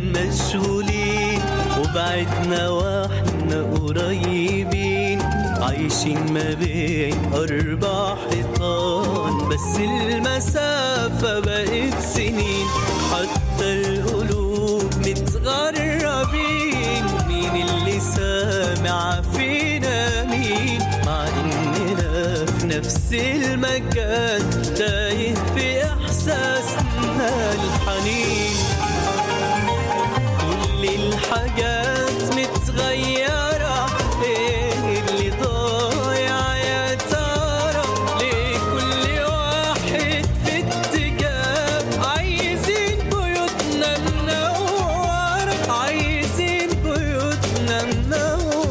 مشغولين وبعدنا واحنا قريبين عايشين ما بين أربع حيطان بس المسافة بقت سنين حتى القلوب متغربين مين اللي سامع فينا مين مع إننا في نفس المكان تايه في إحساسنا الحنين كل الحاجات متغيرة ايه اللي ضايع يا ترى ليه كل واحد في اتجاه عايزين بيوتنا منورة عايزين بيوتنا منورة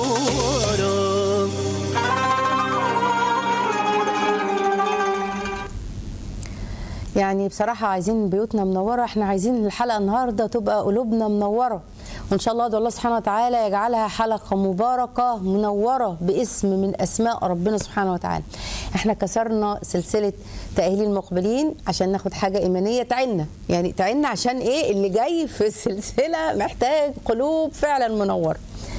يعني بصراحة عايزين بيوتنا منورة احنا عايزين الحلقة النهاردة تبقى قلوبنا منورة وان شاء الله ادعو الله سبحانه وتعالى يجعلها حلقة مباركة منورة باسم من اسماء ربنا سبحانه وتعالى احنا كسرنا سلسلة تأهيل المقبلين عشان ناخد حاجة ايمانية تعنا يعني تعنا عشان ايه اللي جاي في السلسلة محتاج قلوب فعلا منورة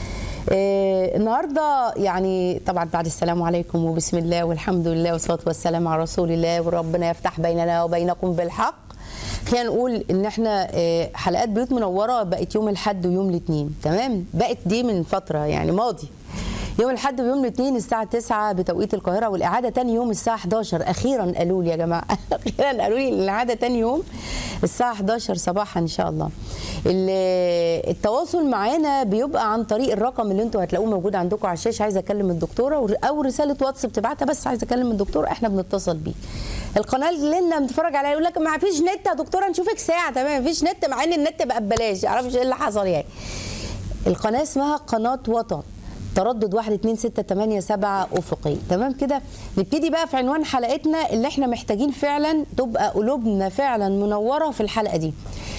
آه، النهارده يعني طبعا بعد السلام عليكم وبسم الله والحمد لله والصلاه والسلام على رسول الله وربنا يفتح بيننا وبينكم بالحق خلينا نقول ان احنا آه، حلقات بيوت منوره بقت يوم الاحد ويوم الاثنين تمام بقت دي من فتره يعني ماضي يوم الاحد ويوم الاثنين الساعه 9 بتوقيت القاهره والاعاده تاني يوم الساعه 11 اخيرا قالوا لي يا جماعه اخيرا قالوا لي الاعاده تاني يوم الساعه 11 صباحا ان شاء الله ال- التواصل معانا بيبقى عن طريق الرقم اللي انتوا هتلاقوه موجود عندكم على الشاشه عايزه اكلم الدكتوره ور- او رساله واتس بتبعتها بس عايزه اكلم الدكتوره احنا بنتصل بيه القناه اللي احنا بنتفرج عليها يقول لك ما فيش نت يا دكتوره نشوفك ساعه تمام ما فيش نت مع ان النت بقى ببلاش معرفش ايه اللي حصل يعني القناه اسمها قناه وطن تردد 1 2 6 8 7 افقي تمام كده نبتدي بقى في عنوان حلقتنا اللي احنا محتاجين فعلا تبقى قلوبنا فعلا منوره في الحلقه دي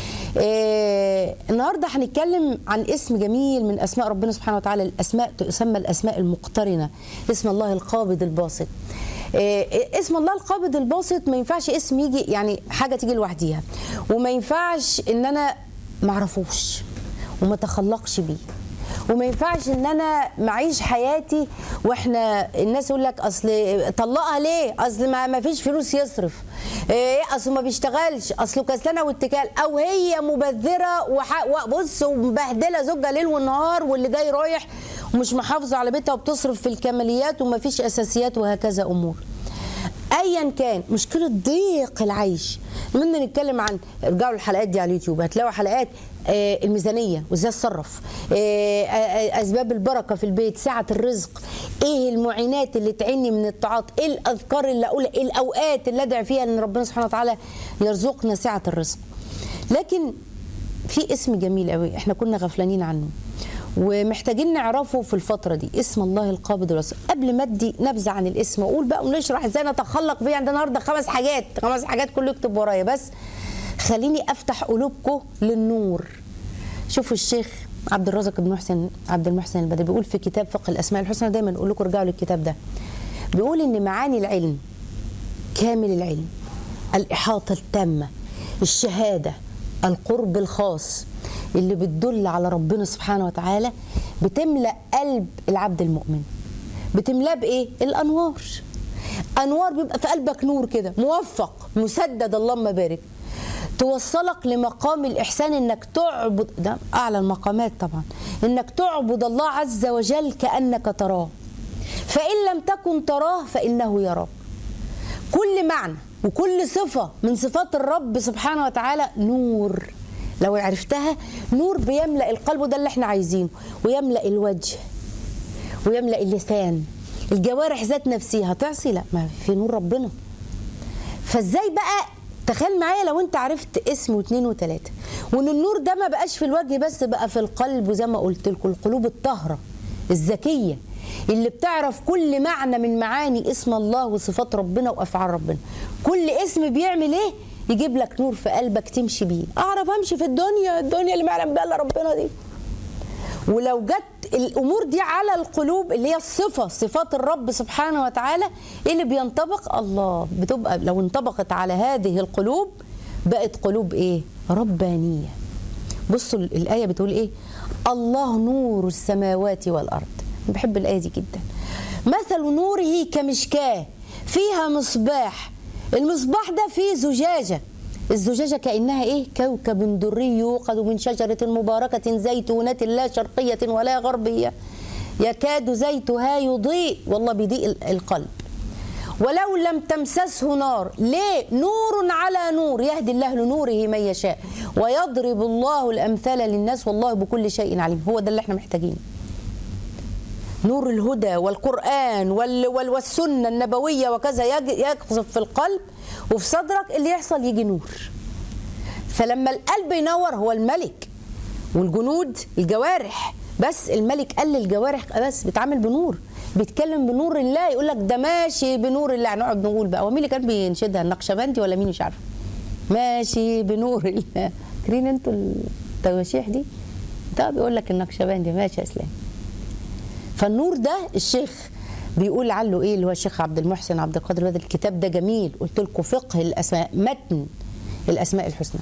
آه النهارده هنتكلم عن اسم جميل من اسماء ربنا سبحانه وتعالى الاسماء تسمى الاسماء المقترنه اسم الله القابض الباسط آه اسم الله القابض الباسط ما ينفعش اسم يجي يعني حاجه تيجي لوحديها وما ينفعش ان انا ما اعرفوش وما اتخلقش بيه وما ينفعش ان انا معيش حياتي واحنا الناس يقول لك اصل طلقها ليه اصل ما ما فيش فلوس يصرف ايه اصل ما بيشتغلش اصله كسلانه واتكال او هي مبذره وح- وبص ومبهدله زوجها ليل ونهار واللي جاي رايح ومش محافظه على بيتها وبتصرف في الكماليات وما فيش اساسيات وهكذا امور ايا كان مشكله ضيق العيش لما نتكلم عن ارجعوا للحلقات دي على اليوتيوب هتلاقوا حلقات آه، الميزانيه وازاي اتصرف آه، آه، اسباب البركه في البيت سعه الرزق ايه المعينات اللي تعني من الطاعات ايه الاذكار اللي اقولها ايه الاوقات اللي ادعي فيها ان ربنا سبحانه وتعالى يرزقنا سعه الرزق لكن في اسم جميل قوي احنا كنا غفلانين عنه ومحتاجين نعرفه في الفترة دي اسم الله القابض الواسع قبل ما ادي نبذة عن الاسم واقول بقى ونشرح ازاي نتخلق بيه عندنا النهارده خمس حاجات خمس حاجات كله يكتب ورايا بس خليني افتح قلوبكم للنور شوفوا الشيخ عبد الرازق بن محسن عبد المحسن البدري بيقول في كتاب فقه الاسماء الحسنى دايما اقول لكم ارجعوا للكتاب ده بيقول ان معاني العلم كامل العلم الإحاطة التامة الشهادة القرب الخاص اللي بتدل على ربنا سبحانه وتعالى بتملأ قلب العبد المؤمن بتملاه بإيه؟ الأنوار أنوار بيبقى في قلبك نور كده موفق مسدد اللهم بارك توصلك لمقام الإحسان إنك تعبد ده أعلى المقامات طبعا إنك تعبد الله عز وجل كأنك تراه فإن لم تكن تراه فإنه يراك كل معنى وكل صفة من صفات الرب سبحانه وتعالى نور لو عرفتها نور بيملأ القلب وده اللي احنا عايزينه ويملأ الوجه ويملأ اللسان الجوارح ذات نفسها تعصي لا ما في نور ربنا فازاي بقى تخيل معايا لو انت عرفت اسم واثنين وثلاثة وان النور ده ما بقاش في الوجه بس بقى في القلب وزي ما قلت لكم القلوب الطاهرة الذكية اللي بتعرف كل معنى من معاني اسم الله وصفات ربنا وافعال ربنا كل اسم بيعمل ايه يجيب لك نور في قلبك تمشي بيه اعرف امشي في الدنيا الدنيا اللي ما يعلم بها الا ربنا دي ولو جت الامور دي على القلوب اللي هي الصفه صفات الرب سبحانه وتعالى ايه اللي بينطبق الله بتبقى لو انطبقت على هذه القلوب بقت قلوب ايه ربانيه بصوا ال- الايه بتقول ايه الله نور السماوات والارض أنا بحب الايه دي جدا مثل نوره كمشكاه فيها مصباح المصباح ده فيه زجاجه الزجاجة كأنها إيه؟ كوكب دري يوقد من شجرة مباركة زيتونة لا شرقية ولا غربية يكاد زيتها يضيء والله بيضيء ال- القلب ولو لم تمسسه نار ليه نور على نور يهدي الله لنوره من يشاء ويضرب الله الأمثال للناس والله بكل شيء عليم هو ده اللي احنا محتاجينه نور الهدى والقرآن وال وال والسنة النبوية وكذا يج- يقذف في القلب وفي صدرك اللي يحصل يجي نور فلما القلب ينور هو الملك والجنود الجوارح بس الملك قال للجوارح بس بيتعامل بنور بيتكلم بنور الله يقول لك ده ماشي بنور الله هنقعد نقول بقى ومين اللي كان بينشدها النقشبندي ولا مين مش عارفه ماشي بنور الله فاكرين انتوا التواشيح دي ده بيقول لك النقشبندي ماشي يا اسلام فالنور ده الشيخ بيقول عنه ايه اللي هو الشيخ عبد المحسن عبد القادر بدر الكتاب ده جميل قلت لكم فقه الاسماء متن الاسماء الحسنى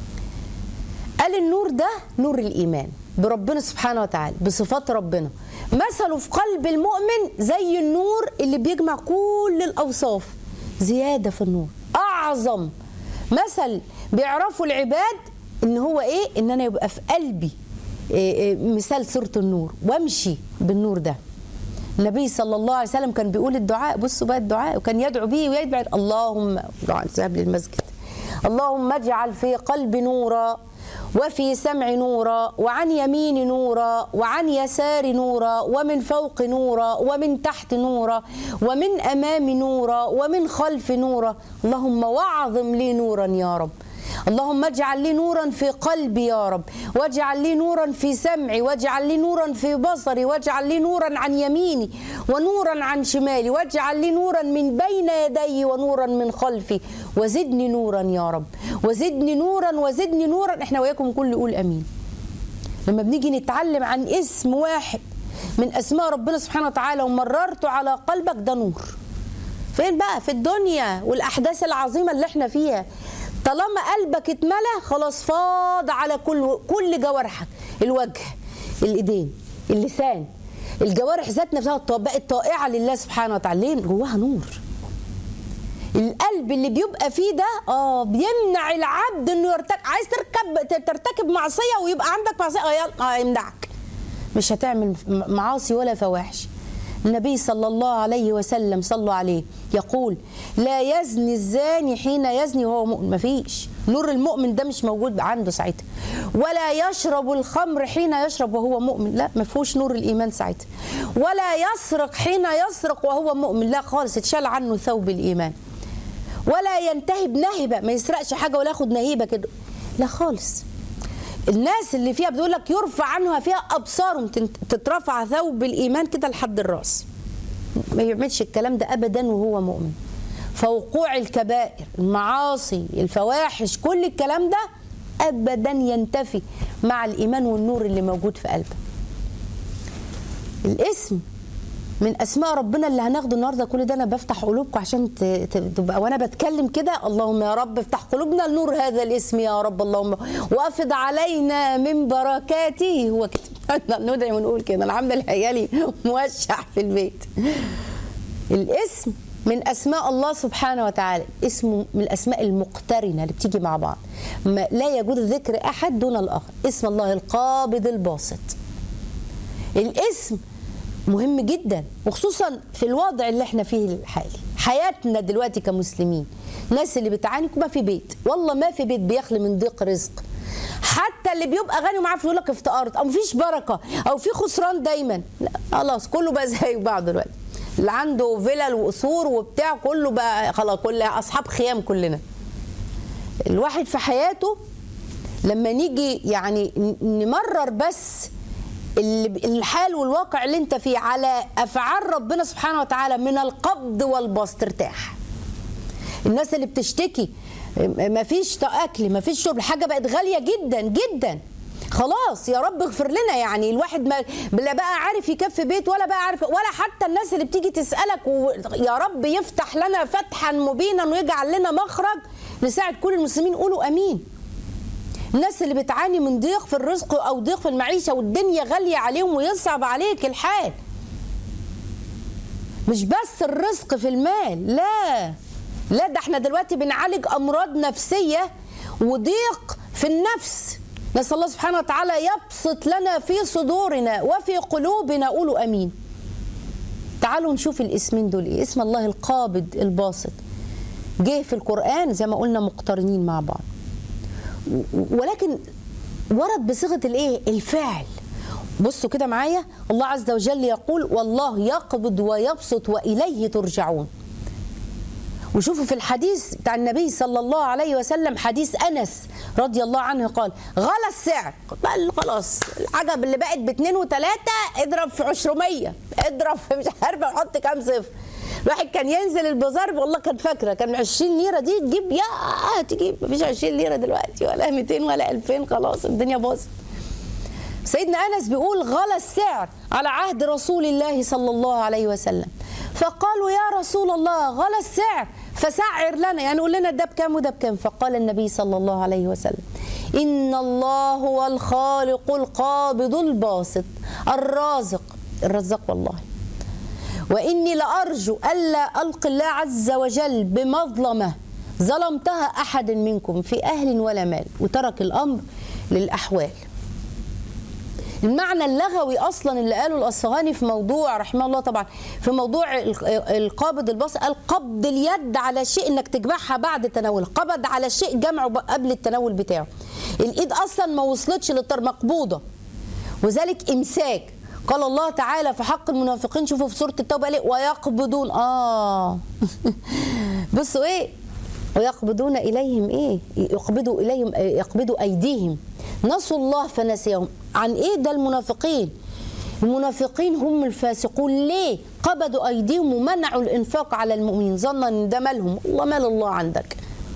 قال النور ده نور الايمان بربنا سبحانه وتعالى بصفات ربنا مثله في قلب المؤمن زي النور اللي بيجمع كل الاوصاف زياده في النور اعظم مثل بيعرفوا العباد ان هو ايه ان انا يبقى في قلبي إيه إيه مثال سوره النور وامشي بالنور ده النبي صلى الله عليه وسلم كان بيقول الدعاء بصوا بقى الدعاء وكان يدعو به ويدعو اللهم دعاء ذهب للمسجد اللهم اجعل في قلبي نورا وفي سمع نورا وعن يمين نورا وعن يسار نورا ومن فوق نورا ومن تحت نورا ومن امام نورا ومن خلف نورا اللهم واعظم لي نورا يا رب اللهم اجعل لي نورا في قلبي يا رب واجعل لي نورا في سمعي واجعل لي نورا في بصري واجعل لي نورا عن يميني ونورا عن شمالي واجعل لي نورا من بين يدي ونورا من خلفي وزدني نورا يا رب وزدني نورا وزدني نورا احنا وياكم كل يقول امين لما بنيجي نتعلم عن اسم واحد من اسماء ربنا سبحانه وتعالى ومررته على قلبك ده نور فين بقى في الدنيا والاحداث العظيمه اللي احنا فيها طالما قلبك اتملى خلاص فاض على كل كل جوارحك الوجه الايدين اللسان الجوارح ذات نفسها بقت طائعه لله سبحانه وتعالى ليه جواها نور القلب اللي بيبقى فيه ده اه بيمنع العبد انه يرتكب عايز تركب ترتكب معصيه ويبقى عندك معصيه اه يلا اه يمنعك مش هتعمل معاصي ولا فواحش النبي صلى الله عليه وسلم صلوا عليه يقول لا يزني الزاني حين يزني وهو مؤمن مفيش نور المؤمن ده مش موجود عنده ساعتها ولا يشرب الخمر حين يشرب وهو مؤمن لا ما فيهوش نور الايمان ساعتها ولا يسرق حين يسرق وهو مؤمن لا خالص اتشال عنه ثوب الايمان ولا ينتهب نهبه ما يسرقش حاجه ولا ياخد نهيبه كده لا خالص الناس اللي فيها بتقول لك يرفع عنها فيها ابصارهم تترفع ثوب الايمان كده لحد الراس ما يعملش الكلام ده ابدا وهو مؤمن فوقوع الكبائر المعاصي الفواحش كل الكلام ده ابدا ينتفي مع الايمان والنور اللي موجود في قلبه الاسم من اسماء ربنا اللي هناخده النهارده كل ده انا بفتح قلوبكم عشان تبقى وانا بتكلم كده اللهم يا رب افتح قلوبنا لنور هذا الاسم يا رب اللهم وافض علينا من بركاته هو كده ندعي ونقول كده انا عامله العيالي موشع في البيت الاسم من اسماء الله سبحانه وتعالى اسمه من الاسماء المقترنه اللي بتيجي مع بعض ما لا يجوز ذكر احد دون الاخر اسم الله القابض الباسط الاسم مهم جدا وخصوصا في الوضع اللي احنا فيه الحالي حياتنا دلوقتي كمسلمين الناس اللي بتعاني ما في بيت والله ما في بيت بيخلي من ضيق رزق حتى اللي بيبقى غني ومعاه يقول لك افتقرت او مفيش بركه او في خسران دايما لا خلاص كله بقى زي بعض دلوقتي اللي عنده فيلل وقصور وبتاع كله بقى خلاص كل اصحاب خيام كلنا الواحد في حياته لما نيجي يعني نمرر بس الحال والواقع اللي انت فيه على افعال ربنا سبحانه وتعالى من القبض والبسط ارتاح الناس اللي بتشتكي ما فيش اكل ما فيش شرب حاجه بقت غاليه جدا جدا خلاص يا رب اغفر لنا يعني الواحد ما لا بقى عارف يكفي بيت ولا بقى عارف ولا حتى الناس اللي بتيجي تسالك و... يا رب يفتح لنا فتحا مبينا ويجعل لنا مخرج نساعد كل المسلمين قولوا امين الناس اللي بتعاني من ضيق في الرزق او ضيق في المعيشه والدنيا غاليه عليهم ويصعب عليك الحال مش بس الرزق في المال لا لا ده احنا دلوقتي بنعالج امراض نفسيه وضيق في النفس نسال الله سبحانه وتعالى يبسط لنا في صدورنا وفي قلوبنا قولوا امين تعالوا نشوف الاسمين دول ايه اسم الله القابض الباسط جه في القران زي ما قلنا مقترنين مع بعض ولكن ورد بصيغه الايه الفعل بصوا كده معايا الله عز وجل يقول والله يقبض ويبسط واليه ترجعون وشوفوا في الحديث بتاع النبي صلى الله عليه وسلم حديث انس رضي الله عنه قال غلى السعر قال خلاص العجب اللي بقت باتنين وتلاته اضرب في 200 اضرب في مش عارفه احط كام صفر الواحد كان ينزل البازار والله كان فاكره كان 20 ليره دي تجيب يا تجيب مفيش 20 ليره دلوقتي ولا 200 ولا 2000 خلاص الدنيا باظت سيدنا انس بيقول غلى السعر على عهد رسول الله صلى الله عليه وسلم فقالوا يا رسول الله غلى السعر فسعر لنا يعني قول لنا ده بكام وده بكام فقال النبي صلى الله عليه وسلم ان الله هو الخالق القابض الباسط الرازق الرزاق والله واني لارجو الا القي الله عز وجل بمظلمه ظلمتها احد منكم في اهل ولا مال وترك الامر للاحوال المعنى اللغوي اصلا اللي قاله الاصفهاني في موضوع رحمه الله طبعا في موضوع القابض الباص قال قبض اليد على شيء انك تجمعها بعد تناولها قبض على شيء جمعه قبل التناول بتاعه الايد اصلا ما وصلتش للطر مقبوضه وذلك امساك قال الله تعالى في حق المنافقين شوفوا في سوره التوبه قال ويقبضون اه بصوا ايه ويقبضون اليهم ايه يقبضوا اليهم يقبضوا ايديهم نسوا الله فنسيهم عن ايه ده المنافقين المنافقين هم الفاسقون ليه قبضوا ايديهم ومنعوا الانفاق على المؤمنين ظنا ان ده مالهم الله مال الله عندك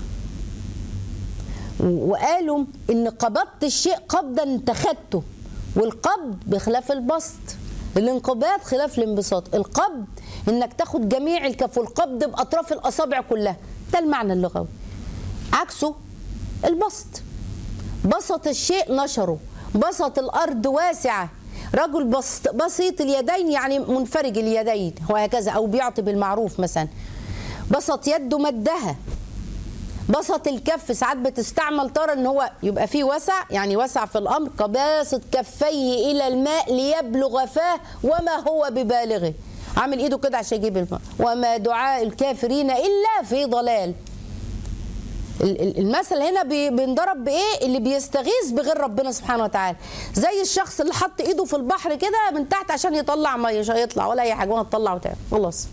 وقالوا ان قبضت الشيء قبضا انت خدته والقبض بخلاف البسط الانقباض خلاف الانبساط القبض انك تاخد جميع الكف والقبض باطراف الاصابع كلها ده المعنى اللغوي عكسه البسط بسط الشيء نشره بسط الارض واسعه رجل بسط بسيط اليدين يعني منفرج اليدين وهكذا او بيعطي بالمعروف مثلا بسط يده مدها بسط الكف ساعات بتستعمل ترى ان هو يبقى فيه وسع يعني وسع في الامر كباسط كفيه الى الماء ليبلغ فاه وما هو ببالغه عامل ايده كده عشان يجيب الماء وما دعاء الكافرين الا في ضلال المثل هنا بينضرب بايه اللي بيستغيث بغير ربنا سبحانه وتعالى زي الشخص اللي حط ايده في البحر كده من تحت عشان يطلع ميه مش هيطلع ولا اي حاجه ولا تطلع وتعمل خلاص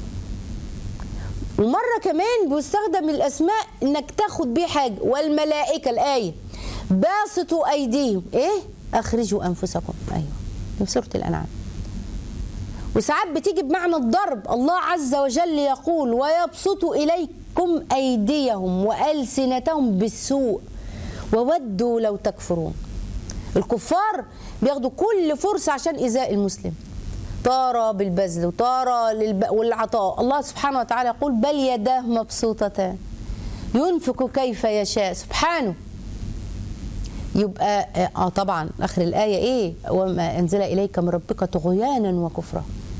ومره كمان بيستخدم الاسماء انك تاخد بيه حاجه والملائكه الايه باسطوا ايديهم ايه اخرجوا انفسكم ايوه في سوره الانعام وساعات بتيجي بمعنى الضرب الله عز وجل يقول ويبسط اليكم ايديهم والسنتهم بالسوء وودوا لو تكفرون الكفار بياخدوا كل فرصه عشان ايذاء المسلم طار بالبذل وطار للب... والعطاء الله سبحانه وتعالى يقول بل يداه مبسوطتان ينفق كيف يشاء سبحانه يبقى اه طبعا اخر الايه ايه وما انزل اليك من ربك طغيانا وكفرا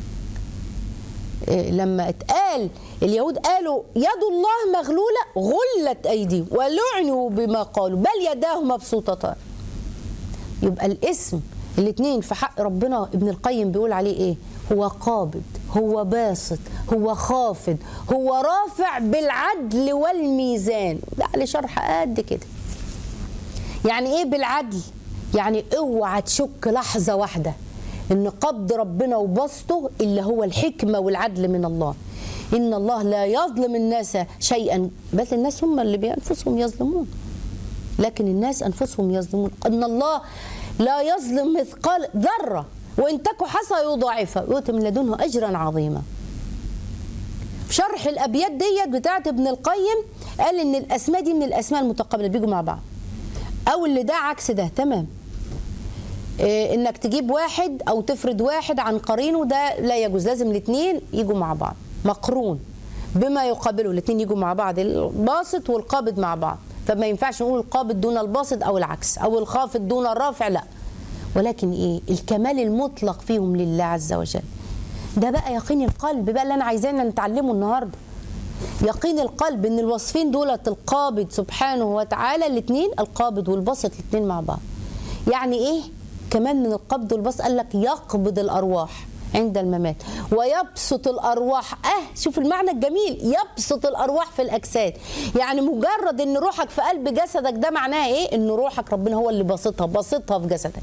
إيه لما اتقال اليهود قالوا يد الله مغلوله غلت ايديهم ولعنوا بما قالوا بل يداه مبسوطتان يبقى الاسم الاثنين في حق ربنا ابن القيم بيقول عليه ايه هو قابض هو باسط هو خافض هو رافع بالعدل والميزان ده عليه شرح قد كده يعني ايه بالعدل يعني اوعى تشك لحظه واحده ان قبض ربنا وبسطه اللي هو الحكمه والعدل من الله ان الله لا يظلم الناس شيئا بل الناس هم اللي بانفسهم يظلمون لكن الناس انفسهم يظلمون ان الله لا يظلم مثقال ذره وان تك حصى يضاعفها يؤتي من لدنه اجرا عظيما في شرح الابيات ديت بتاعت ابن القيم قال ان الاسماء دي من الاسماء المتقابله بيجوا مع بعض او اللي ده عكس ده تمام إيه انك تجيب واحد او تفرد واحد عن قرينه ده لا يجوز لازم الاثنين يجوا مع بعض مقرون بما يقابله الاثنين يجوا مع بعض الباسط والقابض مع بعض فما ينفعش نقول القابض دون الباسط او العكس او الخافض دون الرافع لا ولكن ايه الكمال المطلق فيهم لله عز وجل ده بقى يقين القلب بقى اللي انا عايزانا نتعلمه النهارده يقين القلب ان الوصفين دولت القابض سبحانه وتعالى الاثنين القابض والباسط الاثنين مع بعض يعني ايه كمان من القبض والبسط قال لك يقبض الارواح عند الممات ويبسط الارواح اه شوف المعنى الجميل يبسط الارواح في الاجساد يعني مجرد ان روحك في قلب جسدك ده معناها ايه ان روحك ربنا هو اللي باسطها باسطها في جسدك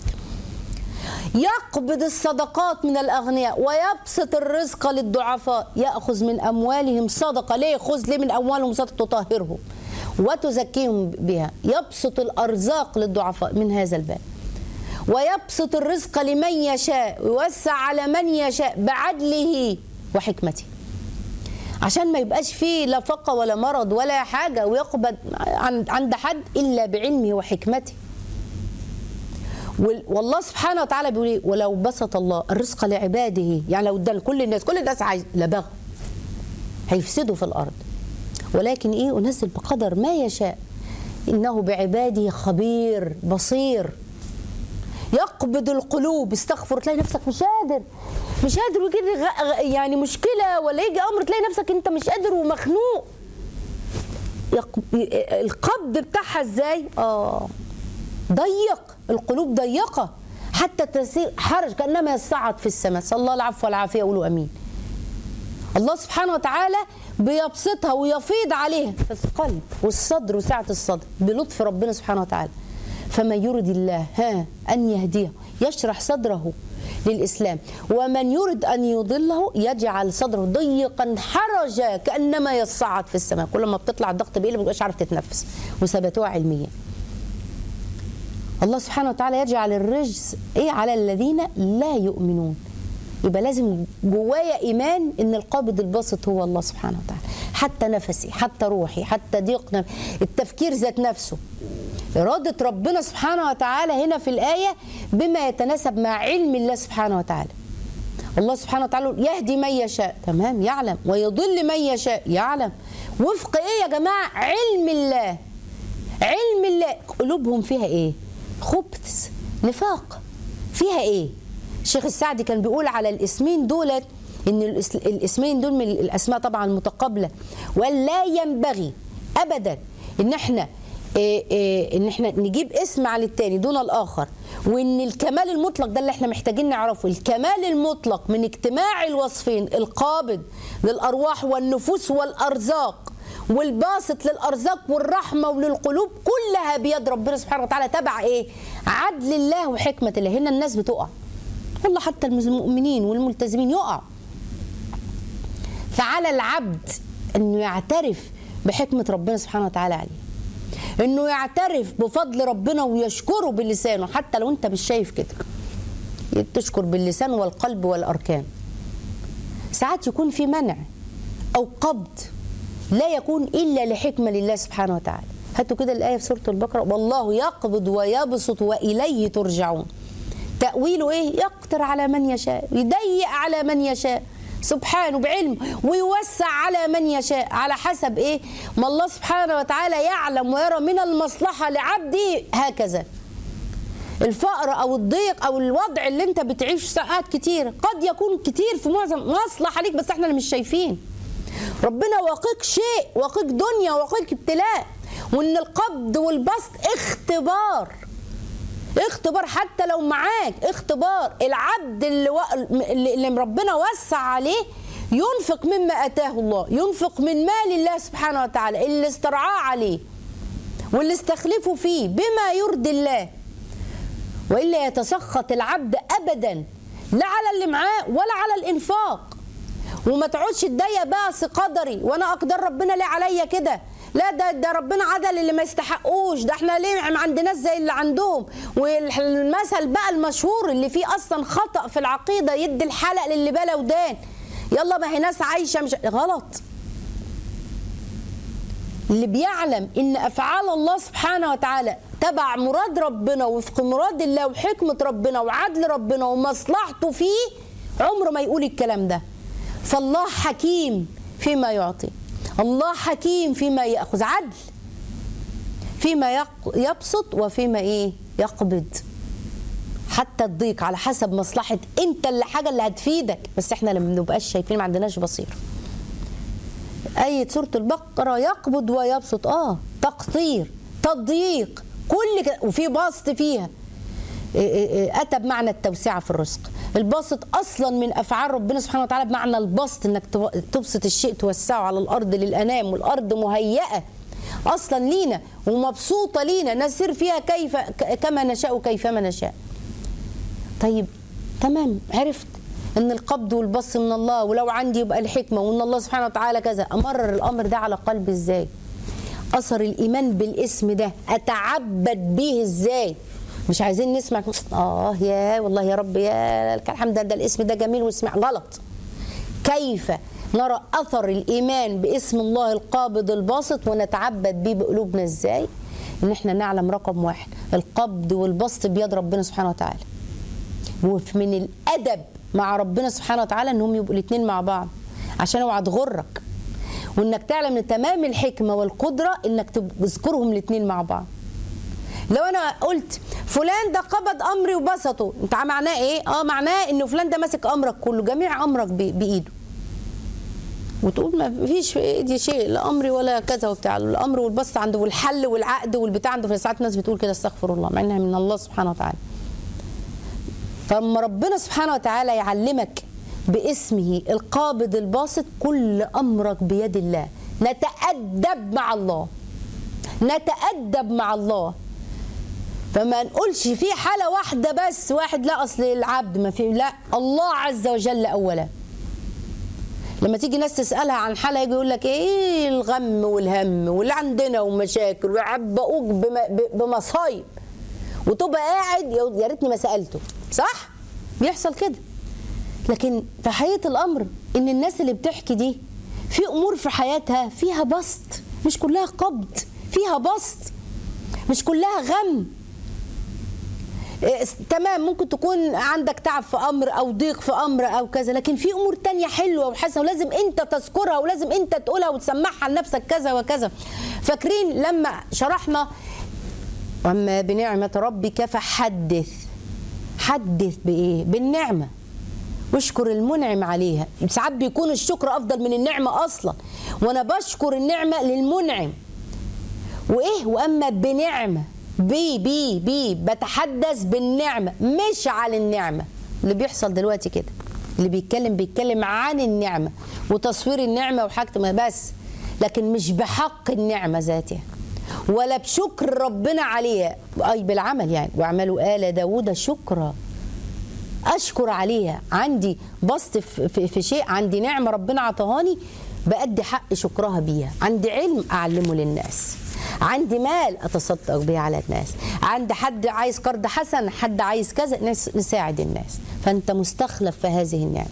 يقبض الصدقات من الاغنياء ويبسط الرزق للضعفاء ياخذ من اموالهم صدقه ليه خذ ليه من اموالهم صدقه تطهرهم وتزكيهم بها يبسط الارزاق للضعفاء من هذا الباب ويبسط الرزق لمن يشاء ويوسع على من يشاء بعدله وحكمته عشان ما يبقاش فيه لا فقر ولا مرض ولا حاجة ويقبض عن- عند حد إلا بعلمه وحكمته وال- والله سبحانه وتعالى بيقول ايه ولو بسط الله الرزق لعباده يعني لو ادى لكل الناس كل الناس عايز لبغوا هيفسدوا في الارض ولكن ايه انزل بقدر ما يشاء انه بعباده خبير بصير يقبض القلوب استغفر تلاقي نفسك مش قادر مش قادر ويجي غ- غ- يعني مشكله ولا يجي امر تلاقي نفسك انت مش قادر ومخنوق يق- القبض بتاعها ازاي اه ضيق القلوب ضيقه حتى تسير حرج كانما يصعد في السماء صلى الله العفو والعافيه قولوا امين الله سبحانه وتعالى بيبسطها ويفيض عليها في القلب والصدر وسعة الصدر بلطف ربنا سبحانه وتعالى فمن يرد الله ها أن يهديه يشرح صدره للإسلام ومن يرد أن يضله يجعل صدره ضيقا حرجا كأنما يصعد في السماء كل ما بتطلع الضغط بيقلب ما بتبقاش عارف تتنفس وثبتوها علميا الله سبحانه وتعالى يجعل الرجس ايه على الذين لا يؤمنون يبقى لازم جوايا ايمان ان القابض الباسط هو الله سبحانه وتعالى حتى نفسي حتى روحي حتى ضيق نف- التفكير ذات نفسه إرادة ربنا سبحانه وتعالى هنا في الآية بما يتناسب مع علم الله سبحانه وتعالى الله سبحانه وتعالى يهدي من يشاء تمام يعلم ويضل من يشاء يعلم وفق ايه يا جماعة علم الله علم الله قلوبهم فيها ايه خبث نفاق فيها ايه الشيخ السعدي كان بيقول على الاسمين دولت ان الإس- الاسمين دول من الاسماء طبعا المتقابله ولا ينبغي ابدا ان احنا إيه إيه ان احنا نجيب اسم على التاني دون الاخر وان الكمال المطلق ده اللي احنا محتاجين نعرفه الكمال المطلق من اجتماع الوصفين القابض للارواح والنفوس والارزاق والباسط للارزاق والرحمه وللقلوب كلها بيد ربنا سبحانه وتعالى تبع ايه عدل الله وحكمه الله هنا الناس بتقع والله حتى المؤمنين والملتزمين يقع فعلى العبد انه يعترف بحكمه ربنا سبحانه وتعالى عليه انه يعترف بفضل ربنا ويشكره بلسانه حتى لو انت مش شايف كده تشكر باللسان والقلب والاركان ساعات يكون في منع او قبض لا يكون الا لحكمه لله سبحانه وتعالى هاتوا كده الايه في سوره البقره والله يقبض ويبسط واليه ترجعون تاويله ايه يقدر على من يشاء يضيق على من يشاء سبحانه بعلم ويوسع على من يشاء على حسب ايه ما الله سبحانه وتعالى يعلم ويرى من المصلحه لعبده هكذا الفقر او الضيق او الوضع اللي انت بتعيشه ساعات كتير قد يكون كتير في معظم مصلحه ليك بس احنا اللي مش شايفين ربنا واقيك شيء واقيك دنيا واقيك ابتلاء وان القبض والبسط اختبار اختبار حتى لو معاك اختبار العبد اللي, و... اللي ربنا وسع عليه ينفق مما اتاه الله ينفق من مال الله سبحانه وتعالى اللي استرعاه عليه واللي استخلفه فيه بما يرضي الله والا يتسخط العبد ابدا لا على اللي معاه ولا على الانفاق وما تقعدش تضيق بقى قدري وانا اقدر ربنا ليه عليا كده لا ده ده ربنا عدل اللي ما يستحقوش ده احنا ليه ما عندناش زي اللي عندهم والمثل بقى المشهور اللي فيه اصلا خطا في العقيده يدي الحلق للي بلا ودان يلا ما هي ناس عايشه مش غلط اللي بيعلم ان افعال الله سبحانه وتعالى تبع مراد ربنا وفق مراد الله وحكمه ربنا وعدل ربنا ومصلحته فيه عمره ما يقول الكلام ده فالله حكيم فيما يعطي الله حكيم فيما ياخذ عدل فيما يق- يبسط وفيما ايه يقبض حتى الضيق على حسب مصلحه انت اللي حاجه اللي هتفيدك بس احنا لما بنبقاش شايفين ما عندناش بصيره آية سورة البقرة يقبض ويبسط اه تقطير تضييق كل كده وفي بسط فيها إيه إيه إيه أتى بمعنى التوسعة في الرزق البسط أصلا من أفعال ربنا سبحانه وتعالى بمعنى البسط إنك تب- تبسط الشيء توسعه على الأرض للأنام والأرض مهيئة أصلا لينا ومبسوطة لينا نسير فيها كيف ك- كما نشاء كيفما نشاء طيب تمام عرفت ان القبض والبسط من الله ولو عندي يبقى الحكمه وان الله سبحانه وتعالى كذا امرر الامر ده على قلبي ازاي اثر الايمان بالاسم ده اتعبد به ازاي مش عايزين نسمع اه يا والله يا رب يا لك الحمد ده الاسم ده جميل واسمع غلط كيف نرى اثر الايمان باسم الله القابض الباسط ونتعبد به بقلوبنا ازاي ان احنا نعلم رقم واحد القبض والبسط بيد ربنا سبحانه وتعالى ومن الادب مع ربنا سبحانه وتعالى انهم يبقوا الاثنين مع بعض عشان اوعى تغرك وانك تعلم ان تمام الحكمه والقدره انك تذكرهم الاثنين مع بعض لو انا قلت فلان ده قبض امري وبسطه انت معناه ايه اه معناه ان فلان ده ماسك امرك كله جميع امرك ب- بايده وتقول ما فيش في ايدي شيء لا امري ولا كذا وبتاع الامر والبسط عنده والحل والعقد والبتاع عنده في ساعات ناس بتقول كده استغفر الله مع انها من الله سبحانه وتعالى فلما ربنا سبحانه وتعالى يعلمك باسمه القابض الباسط كل امرك بيد الله نتادب مع الله نتادب مع الله فما نقولش في حاله واحده بس واحد لا اصل العبد ما في لا الله عز وجل اولا لما تيجي ناس تسالها عن حاله يجي يقول لك ايه الغم والهم واللي عندنا ومشاكل ويعبقوك بم- ب- بمصايب وتبقى قاعد يا يا ريتني ما سالته صح بيحصل كده لكن في حقيقه الامر ان الناس اللي بتحكي دي في امور في حياتها فيها بسط مش كلها قبض فيها بسط مش كلها غم إيه، تمام ممكن تكون عندك تعب في امر او ضيق في امر او كذا لكن في امور تانية حلوه وحسنه ولازم انت تذكرها ولازم انت تقولها وتسمعها لنفسك كذا وكذا فاكرين لما شرحنا واما بنعمه ربك فحدث حدث بايه بالنعمه واشكر المنعم عليها ساعات بيكون الشكر افضل من النعمه اصلا وانا بشكر النعمه للمنعم وايه واما بنعمه بي بي بي بتحدث بالنعمه مش على النعمه اللي بيحصل دلوقتي كده اللي بيتكلم بيتكلم عن النعمه وتصوير النعمه وحاجه ما بس لكن مش بحق النعمه ذاتها ولا بشكر ربنا عليها اي بالعمل يعني واعملوا ال داوود شكرا اشكر عليها عندي بسط في, في, في شيء عندي نعمه ربنا عطاهاني بأدي حق شكرها بيها عندي علم اعلمه للناس عندي مال اتصدق بيه على الناس عندي حد عايز قرض حسن حد عايز كذا نس- نساعد الناس فانت مستخلف في هذه النعمه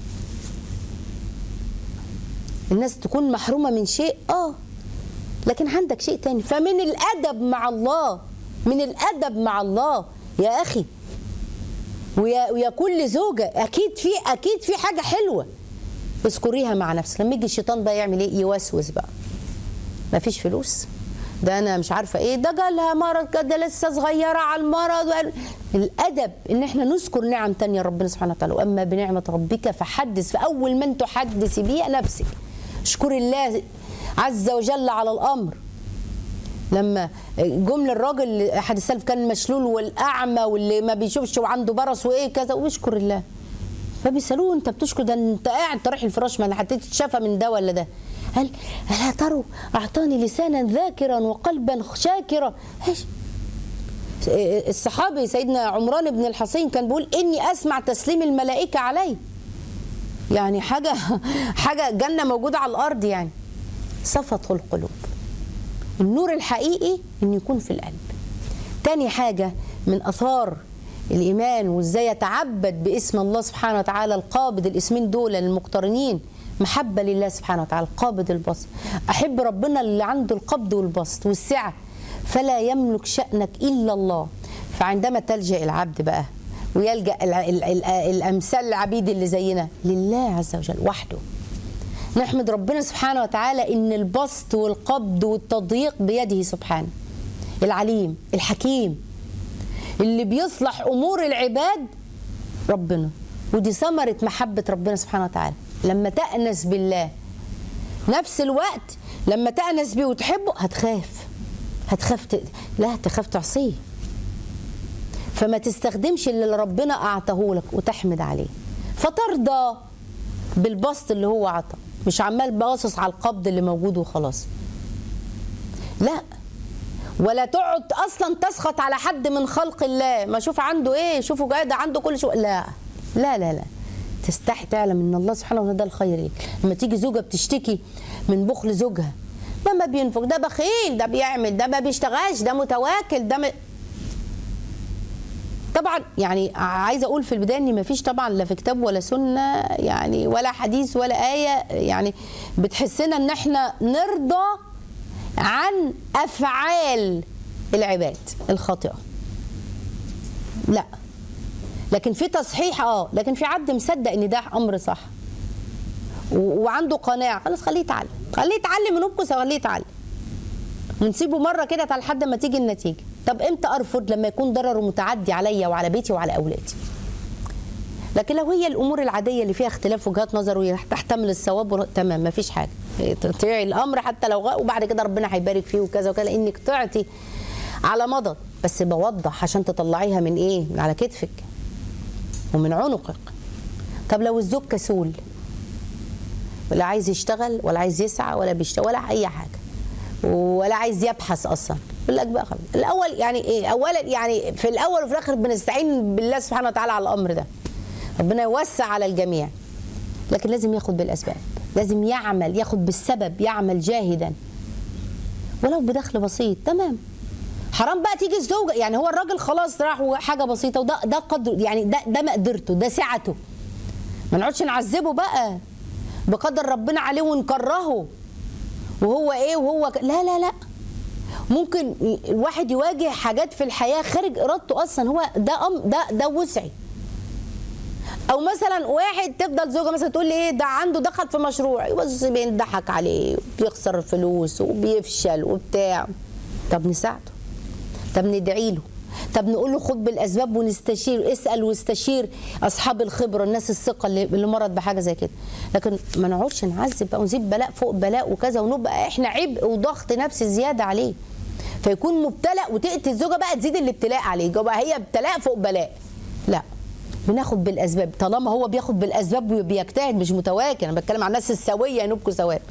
الناس تكون محرومه من شيء اه لكن عندك شيء تاني فمن الادب مع الله من الادب مع الله يا اخي ويا, ويا كل زوجة أكيد في أكيد في حاجة حلوة اذكريها مع نفسك لما يجي الشيطان بقى يعمل إيه يوسوس بقى ما فيش فلوس ده أنا مش عارفة إيه ده جالها مرض ده لسه صغيرة على المرض وقال- الأدب إن إحنا نذكر نعم تانية ربنا سبحانه وتعالى وأما بنعمة ربك فحدث فأول من تحدث بيها نفسك اشكر الله عز وجل على الأمر لما جم للراجل احد السلف كان مشلول والاعمى واللي ما بيشوفش وعنده برص وايه كذا ويشكر الله فبيسالوه انت بتشكر ده انت قاعد طريح الفراش ما انا حطيت شفا من ده ولا ده قال الا تروا اعطاني لسانا ذاكرا وقلبا شاكرا ايش الصحابي سيدنا عمران بن الحصين كان بيقول اني اسمع تسليم الملائكه علي يعني حاجه حاجه جنه موجوده على الارض يعني صفت القلوب النور الحقيقي انه يكون في القلب تاني حاجة من أثار الإيمان وإزاي يتعبد باسم الله سبحانه وتعالى القابض الاسمين دول المقترنين محبة لله سبحانه وتعالى القابض البسط أحب ربنا اللي عنده القبض والبسط والسعة فلا يملك شأنك إلا الله فعندما تلجأ العبد بقى ويلجأ ال- ال- ال- الأمثال العبيد اللي زينا لله عز وجل وحده نحمد ربنا سبحانه وتعالى ان البسط والقبض والتضييق بيده سبحانه العليم الحكيم اللي بيصلح امور العباد ربنا ودي ثمره محبه ربنا سبحانه وتعالى لما تأنس بالله نفس الوقت لما تأنس بيه وتحبه هتخاف هتخاف ت... لا تخاف تعصيه فما تستخدمش اللي ربنا أعطاه لك وتحمد عليه فترضى بالبسط اللي هو عطى مش عمال باصص على القبض اللي موجود وخلاص لا ولا تقعد اصلا تسخط على حد من خلق الله ما شوف عنده ايه شوفوا جاي ده عنده كل شيء لا لا لا لا تستحي تعلم ان الله سبحانه وتعالى ده الخير ليك لما تيجي زوجه بتشتكي من بخل زوجها ده ما بينفق ده بخيل ده بيعمل ده ما بيشتغلش ده متواكل ده م... طبعا يعني عايزه اقول في البدايه ان ما فيش طبعا لا في كتاب ولا سنه يعني ولا حديث ولا ايه يعني بتحسنا ان احنا نرضى عن افعال العباد الخاطئه لا لكن في تصحيح اه لكن في عبد مصدق ان ده امر صح و- وعنده قناعه خلاص خليه يتعلم خليه يتعلم من ابكس خليه يتعلم ونسيبه مره كده تعال لحد ما تيجي النتيجه طب امتى ارفض لما يكون ضرره متعدي عليا وعلى بيتي وعلى اولادي لكن لو هي الامور العاديه اللي فيها اختلاف وجهات نظر وتحتمل الصواب ور- تمام ما فيش حاجه تطيعي الامر حتى لو غ... وبعد كده ربنا هيبارك فيه وكذا وكذا لانك طعتي على مضض بس بوضح عشان تطلعيها من ايه من على كتفك ومن عنقك طب لو الزوج كسول ولا عايز يشتغل ولا عايز يسعى ولا بيشتغل ولا اي حاجه ولا عايز يبحث اصلا يقول لك بقى خلاص الاول يعني ايه اولا يعني في الاول وفي الاخر بنستعين بالله سبحانه وتعالى على الامر ده ربنا يوسع على الجميع لكن لازم ياخد بالاسباب لازم يعمل ياخد بالسبب يعمل جاهدا ولو بدخل بسيط تمام حرام بقى تيجي الزوجه يعني هو الراجل خلاص راح حاجه بسيطه وده ده قدر يعني ده ده مقدرته ده سعته ما نقعدش نعذبه بقى بقدر ربنا عليه ونكرهه وهو ايه وهو ك... لا لا لا ممكن الواحد يواجه حاجات في الحياه خارج ارادته اصلا هو ده أم ده ده وسعي او مثلا واحد تفضل زوجه مثلا تقول لي ايه ده عنده دخل في مشروع يبص بيضحك عليه وبيخسر فلوس وبيفشل وبتاع طب نساعده طب ندعي له طب نقول له خد بالاسباب ونستشير اسال واستشير اصحاب الخبره الناس الثقه اللي اللي مرت بحاجه زي كده لكن ما نقعدش نعذب بقى ونزيد بلاء فوق بلاء وكذا ونبقى احنا عبء وضغط نفسي زياده عليه فيكون مبتلى وتاتي الزوجه بقى تزيد الابتلاء عليه يبقى هي ابتلاء فوق بلاء لا بناخد بالاسباب طالما هو بياخد بالاسباب وبيجتهد مش متواكل انا بتكلم عن الناس السويه ينبكوا ثواب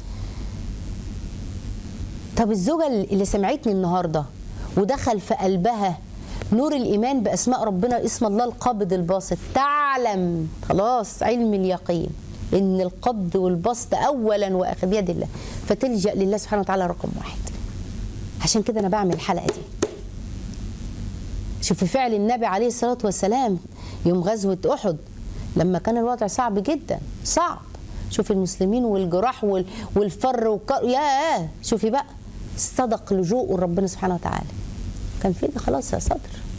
طب الزوجه اللي سمعتني النهارده ودخل في قلبها نور الايمان باسماء ربنا اسم الله القابض الباسط تعلم خلاص علم اليقين ان القبض والبسط اولا واخر بيد الله فتلجا لله سبحانه وتعالى رقم واحد عشان كده انا بعمل الحلقه دي شوفي فعل النبي عليه الصلاه والسلام يوم غزوه احد لما كان الوضع صعب جدا صعب شوفي المسلمين والجراح وال- والفر والكر يا شوفي بقى صدق لجوء ربنا سبحانه وتعالى كان فين خلاص يا صدر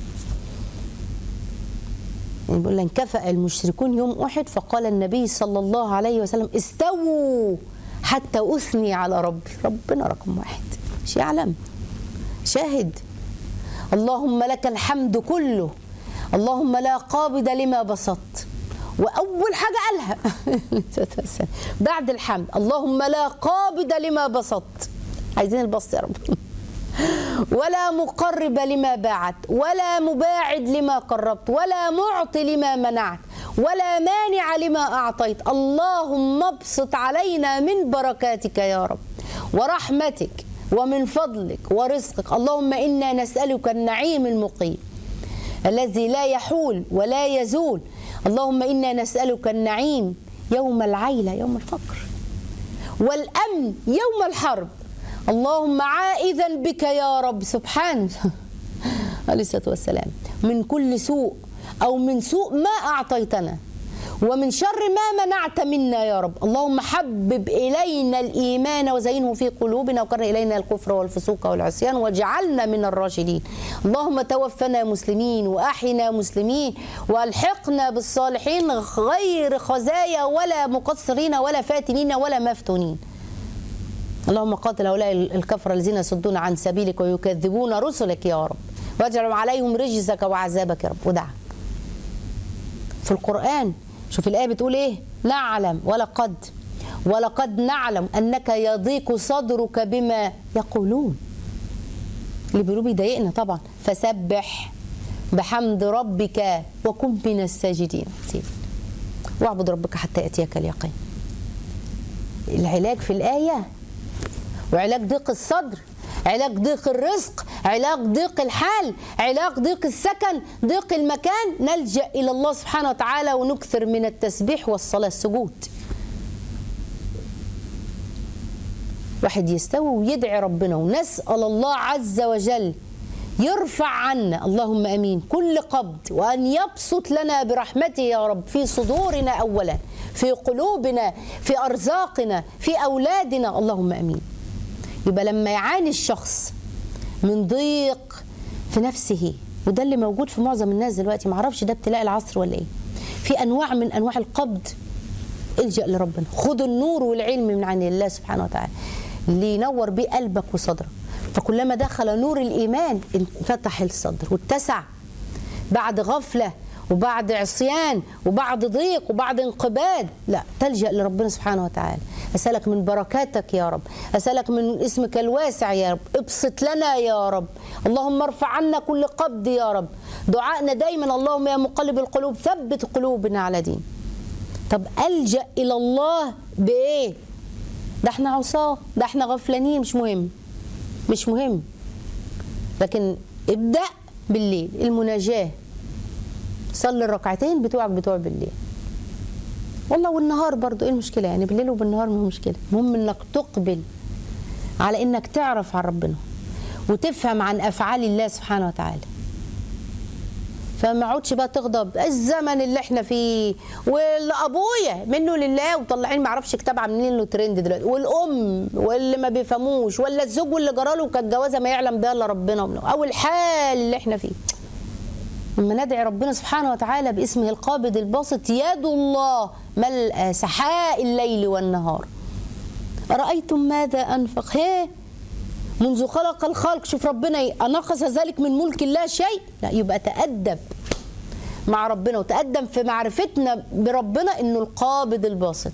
يعني بيقول لك انكفأ المشركون يوم احد فقال النبي صلى الله عليه وسلم استووا حتى اثني على ربي ربنا رقم واحد مش يعلم شاهد اللهم لك الحمد كله اللهم لا قابض لما بسطت واول حاجه قالها بعد الحمد اللهم لا قابض لما بسطت عايزين البسط يا رب ولا مقرب لما باعت ولا مباعد لما قربت ولا معطي لما منعت ولا مانع لما اعطيت اللهم ابسط علينا من بركاتك يا رب ورحمتك ومن فضلك ورزقك اللهم انا نسالك النعيم المقيم الذي لا يحول ولا يزول اللهم انا نسالك النعيم يوم العيله يوم الفقر والامن يوم الحرب اللهم عائذا بك يا رب سبحانه عليه الصلاه والسلام من كل سوء او من سوء ما اعطيتنا ومن شر ما منعت منا يا رب اللهم حبب الينا الايمان وزينه في قلوبنا وكره الينا الكفر والفسوق والعصيان واجعلنا من الراشدين اللهم توفنا مسلمين واحينا مسلمين والحقنا بالصالحين غير خزايا ولا مقصرين ولا فاتنين ولا مفتونين اللهم قاتل هؤلاء الكفر الذين يصدون عن سبيلك ويكذبون رسلك يا رب واجعل عليهم رجزك وعذابك يا رب ودعا في القرآن شوف الآية بتقول إيه نعلم ولقد ولقد نعلم أنك يضيق صدرك بما يقولون اللي بيقولوا بيضايقنا طبعا فسبح بحمد ربك وكن من الساجدين واعبد ربك حتى يأتيك اليقين العلاج في الآية وعلاج ضيق الصدر علاج ضيق الرزق علاج ضيق الحال علاج ضيق السكن ضيق المكان نلجأ إلى الله سبحانه وتعالى ونكثر من التسبيح والصلاة السجود واحد يستوي ويدعي ربنا ونسأل الله عز وجل يرفع عنا اللهم امين كل قبض وان يبسط لنا برحمته يا رب في صدورنا اولا في قلوبنا في ارزاقنا في اولادنا اللهم امين يبقى لما يعاني الشخص من ضيق في نفسه وده اللي موجود في معظم الناس دلوقتي معرفش ده ابتلاء العصر ولا ايه في انواع من انواع القبض الجا لربنا خذ النور والعلم من عند الله سبحانه وتعالى اللي ينور بيه قلبك وصدرك فكلما دخل نور الايمان انفتح الصدر واتسع بعد غفله وبعد عصيان وبعد ضيق وبعد انقباد لا تلجا لربنا سبحانه وتعالى اسالك من بركاتك يا رب اسالك من اسمك الواسع يا رب ابسط لنا يا رب اللهم ارفع عنا كل قبض يا رب دعائنا دايما اللهم يا مقلب القلوب ثبت قلوبنا على دين طب الجا الى الله بايه ده احنا عصاه ده احنا غفلانين مش مهم مش مهم لكن ابدا بالليل المناجاه صلي الركعتين بتوعك بتوع بالليل والله والنهار برضو ايه المشكله يعني بالليل وبالنهار ما مشكله المهم انك تقبل على انك تعرف عن ربنا وتفهم عن افعال الله سبحانه وتعالى فما عودش بقى تغضب الزمن اللي احنا فيه والابويا منه لله وطلعين ما اعرفش كتاب عاملين له ترند دلوقتي والام واللي ما بيفهموش ولا الزوج واللي جراله كانت جوازه ما يعلم بها الا ربنا او الحال اللي احنا فيه لما ندعي ربنا سبحانه وتعالى باسمه القابض الباسط يد الله ملء سحاء الليل والنهار أرأيتم ماذا أنفق هي منذ خلق الخلق شوف ربنا أنقص ذلك من ملك الله شيء لا يبقى تأدب مع ربنا وتقدم في معرفتنا بربنا انه القابض الباسط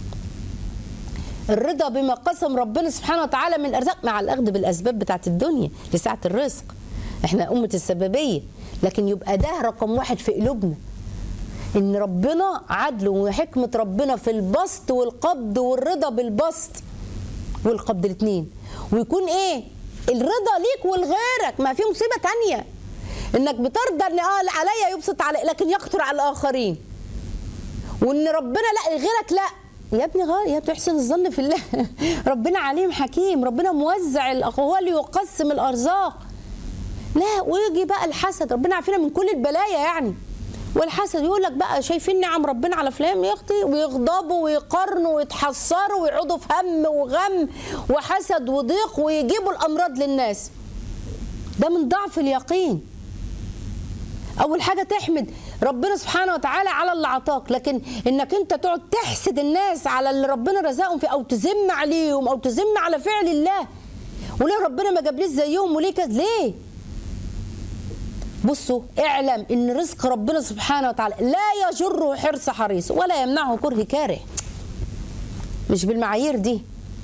الرضا بما قسم ربنا سبحانه وتعالى من ارزاق مع الاخذ بالاسباب بتاعت الدنيا لسعه الرزق احنا امه السببيه لكن يبقى ده رقم واحد في قلوبنا ان ربنا عدل وحكمه ربنا في البسط والقبض والرضا بالبسط والقبض الاثنين ويكون ايه الرضا ليك ولغيرك ما في مصيبه تانية انك بترضى ان اه عليا يبسط علي لكن يقطر على الاخرين وان ربنا لا غيرك لا يا ابني غير يا تحسن الظن في الله ربنا عليم حكيم ربنا موزع هو اللي يقسم الارزاق لا ويجي بقى الحسد ربنا عافينا من كل البلايا يعني والحسد يقول لك بقى شايفين نعم ربنا على فلان يخطي ويغضبوا ويقارنوا ويتحسروا ويقعدوا في هم وغم وحسد وضيق ويجيبوا الامراض للناس ده من ضعف اليقين اول حاجه تحمد ربنا سبحانه وتعالى على اللي عطاك لكن انك انت تقعد تحسد الناس على اللي ربنا رزقهم فيه او تذم عليهم او تذم على فعل الله وليه ربنا ما جابليش زيهم وليه كذا ليه بصوا اعلم ان رزق ربنا سبحانه وتعالى لا يجره حرص حريص ولا يمنعه كره كاره مش بالمعايير دي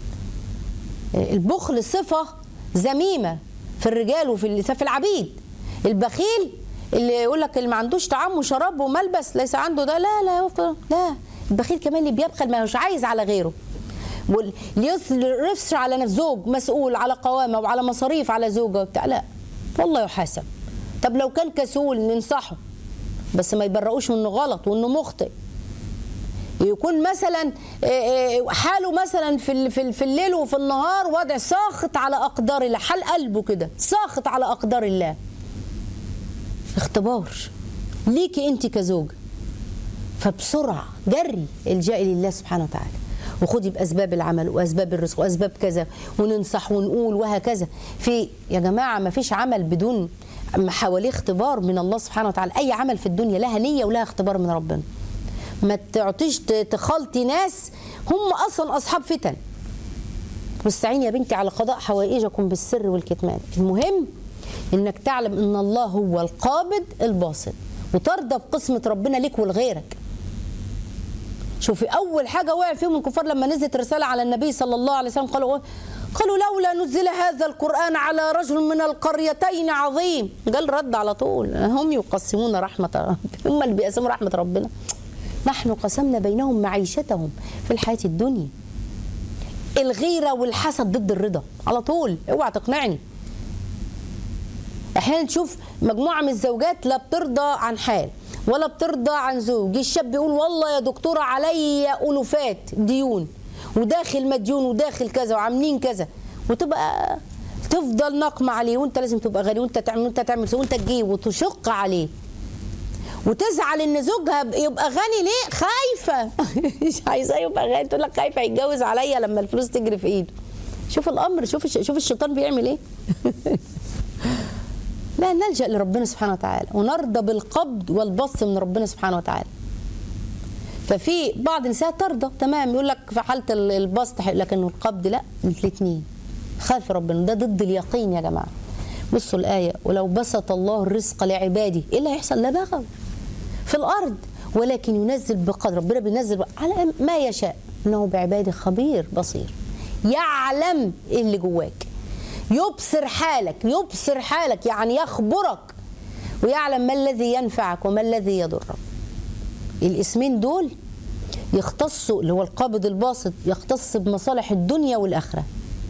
البخل صفة ذميمة في الرجال وفي في العبيد البخيل اللي يقول لك اللي ما عندوش طعام وشراب وملبس ليس عنده ده لا لا لا البخيل كمان اللي بيبخل ما مش عايز على غيره واللي على نفسه زوج مسؤول على قوامه وعلى مصاريف على زوجه وبتاع لا والله يحاسب طب لو كان كسول ننصحه بس ما يبرقوش انه غلط وانه مخطئ يكون مثلا حاله مثلا في في الليل وفي النهار وضع ساخط على اقدار الله حال قلبه كده ساخط على اقدار الله اختبار ليكي انت كزوجه فبسرعه جري الجائي لله سبحانه وتعالى وخدي باسباب العمل واسباب الرزق واسباب كذا وننصح ونقول وهكذا في يا جماعه ما فيش عمل بدون حواليه اختبار من الله سبحانه وتعالى اي عمل في الدنيا لها نيه ولها اختبار من ربنا ما تعطيش تخلطي ناس هم اصلا اصحاب فتن واستعين يا بنتي على قضاء حوائجكم بالسر والكتمان المهم انك تعلم ان الله هو القابض الباسط وترضى بقسمه ربنا ليك ولغيرك شوفي اول حاجه وقع فيهم الكفار لما نزلت رساله على النبي صلى الله عليه وسلم قالوا إيه؟ قالوا لولا نزل هذا القران على رجل من القريتين عظيم قال رد على طول هم يقسمون رحمه ربنا هم اللي بيقسموا رحمه ربنا نحن قسمنا بينهم معيشتهم في الحياه الدنيا الغيره والحسد ضد الرضا على طول اوعى تقنعني احيانا تشوف مجموعه من الزوجات لا بترضى عن حال ولا بترضى عن زوج الشاب يقول والله يا دكتوره عليا الوفات ديون وداخل مديون وداخل كذا وعاملين كذا وتبقى تفضل نقمة عليه وانت لازم تبقى غني وانت تعمل وانت تعمل وانت تجيب وتشق عليه وتزعل ان زوجها يبقى غني ليه خايفه مش عايزاه يبقى غني تقول لك خايفه يتجوز عليا لما الفلوس تجري في ايده شوف الامر شوف الش- شوف الشيطان بيعمل ايه لا نلجا لربنا سبحانه وتعالى ونرضى بالقبض والبسط من ربنا سبحانه وتعالى ففي بعض النساء ترضى تمام يقول لك في حاله ال- البسط حلو، لكن القبض لا الاثنين خاف ربنا ده ضد اليقين يا جماعه بصوا الايه ولو بسط الله الرزق لعباده ايه اللي هيحصل لا بغوا في الارض ولكن ينزل بقدر ربنا بينزل على ما يشاء انه بعباده خبير بصير يعلم إيه اللي جواك يبصر حالك يبصر حالك يعني يخبرك ويعلم ما الذي ينفعك وما الذي يضرك الاسمين دول يختصوا اللي هو القابض الباسط يختص بمصالح الدنيا والاخره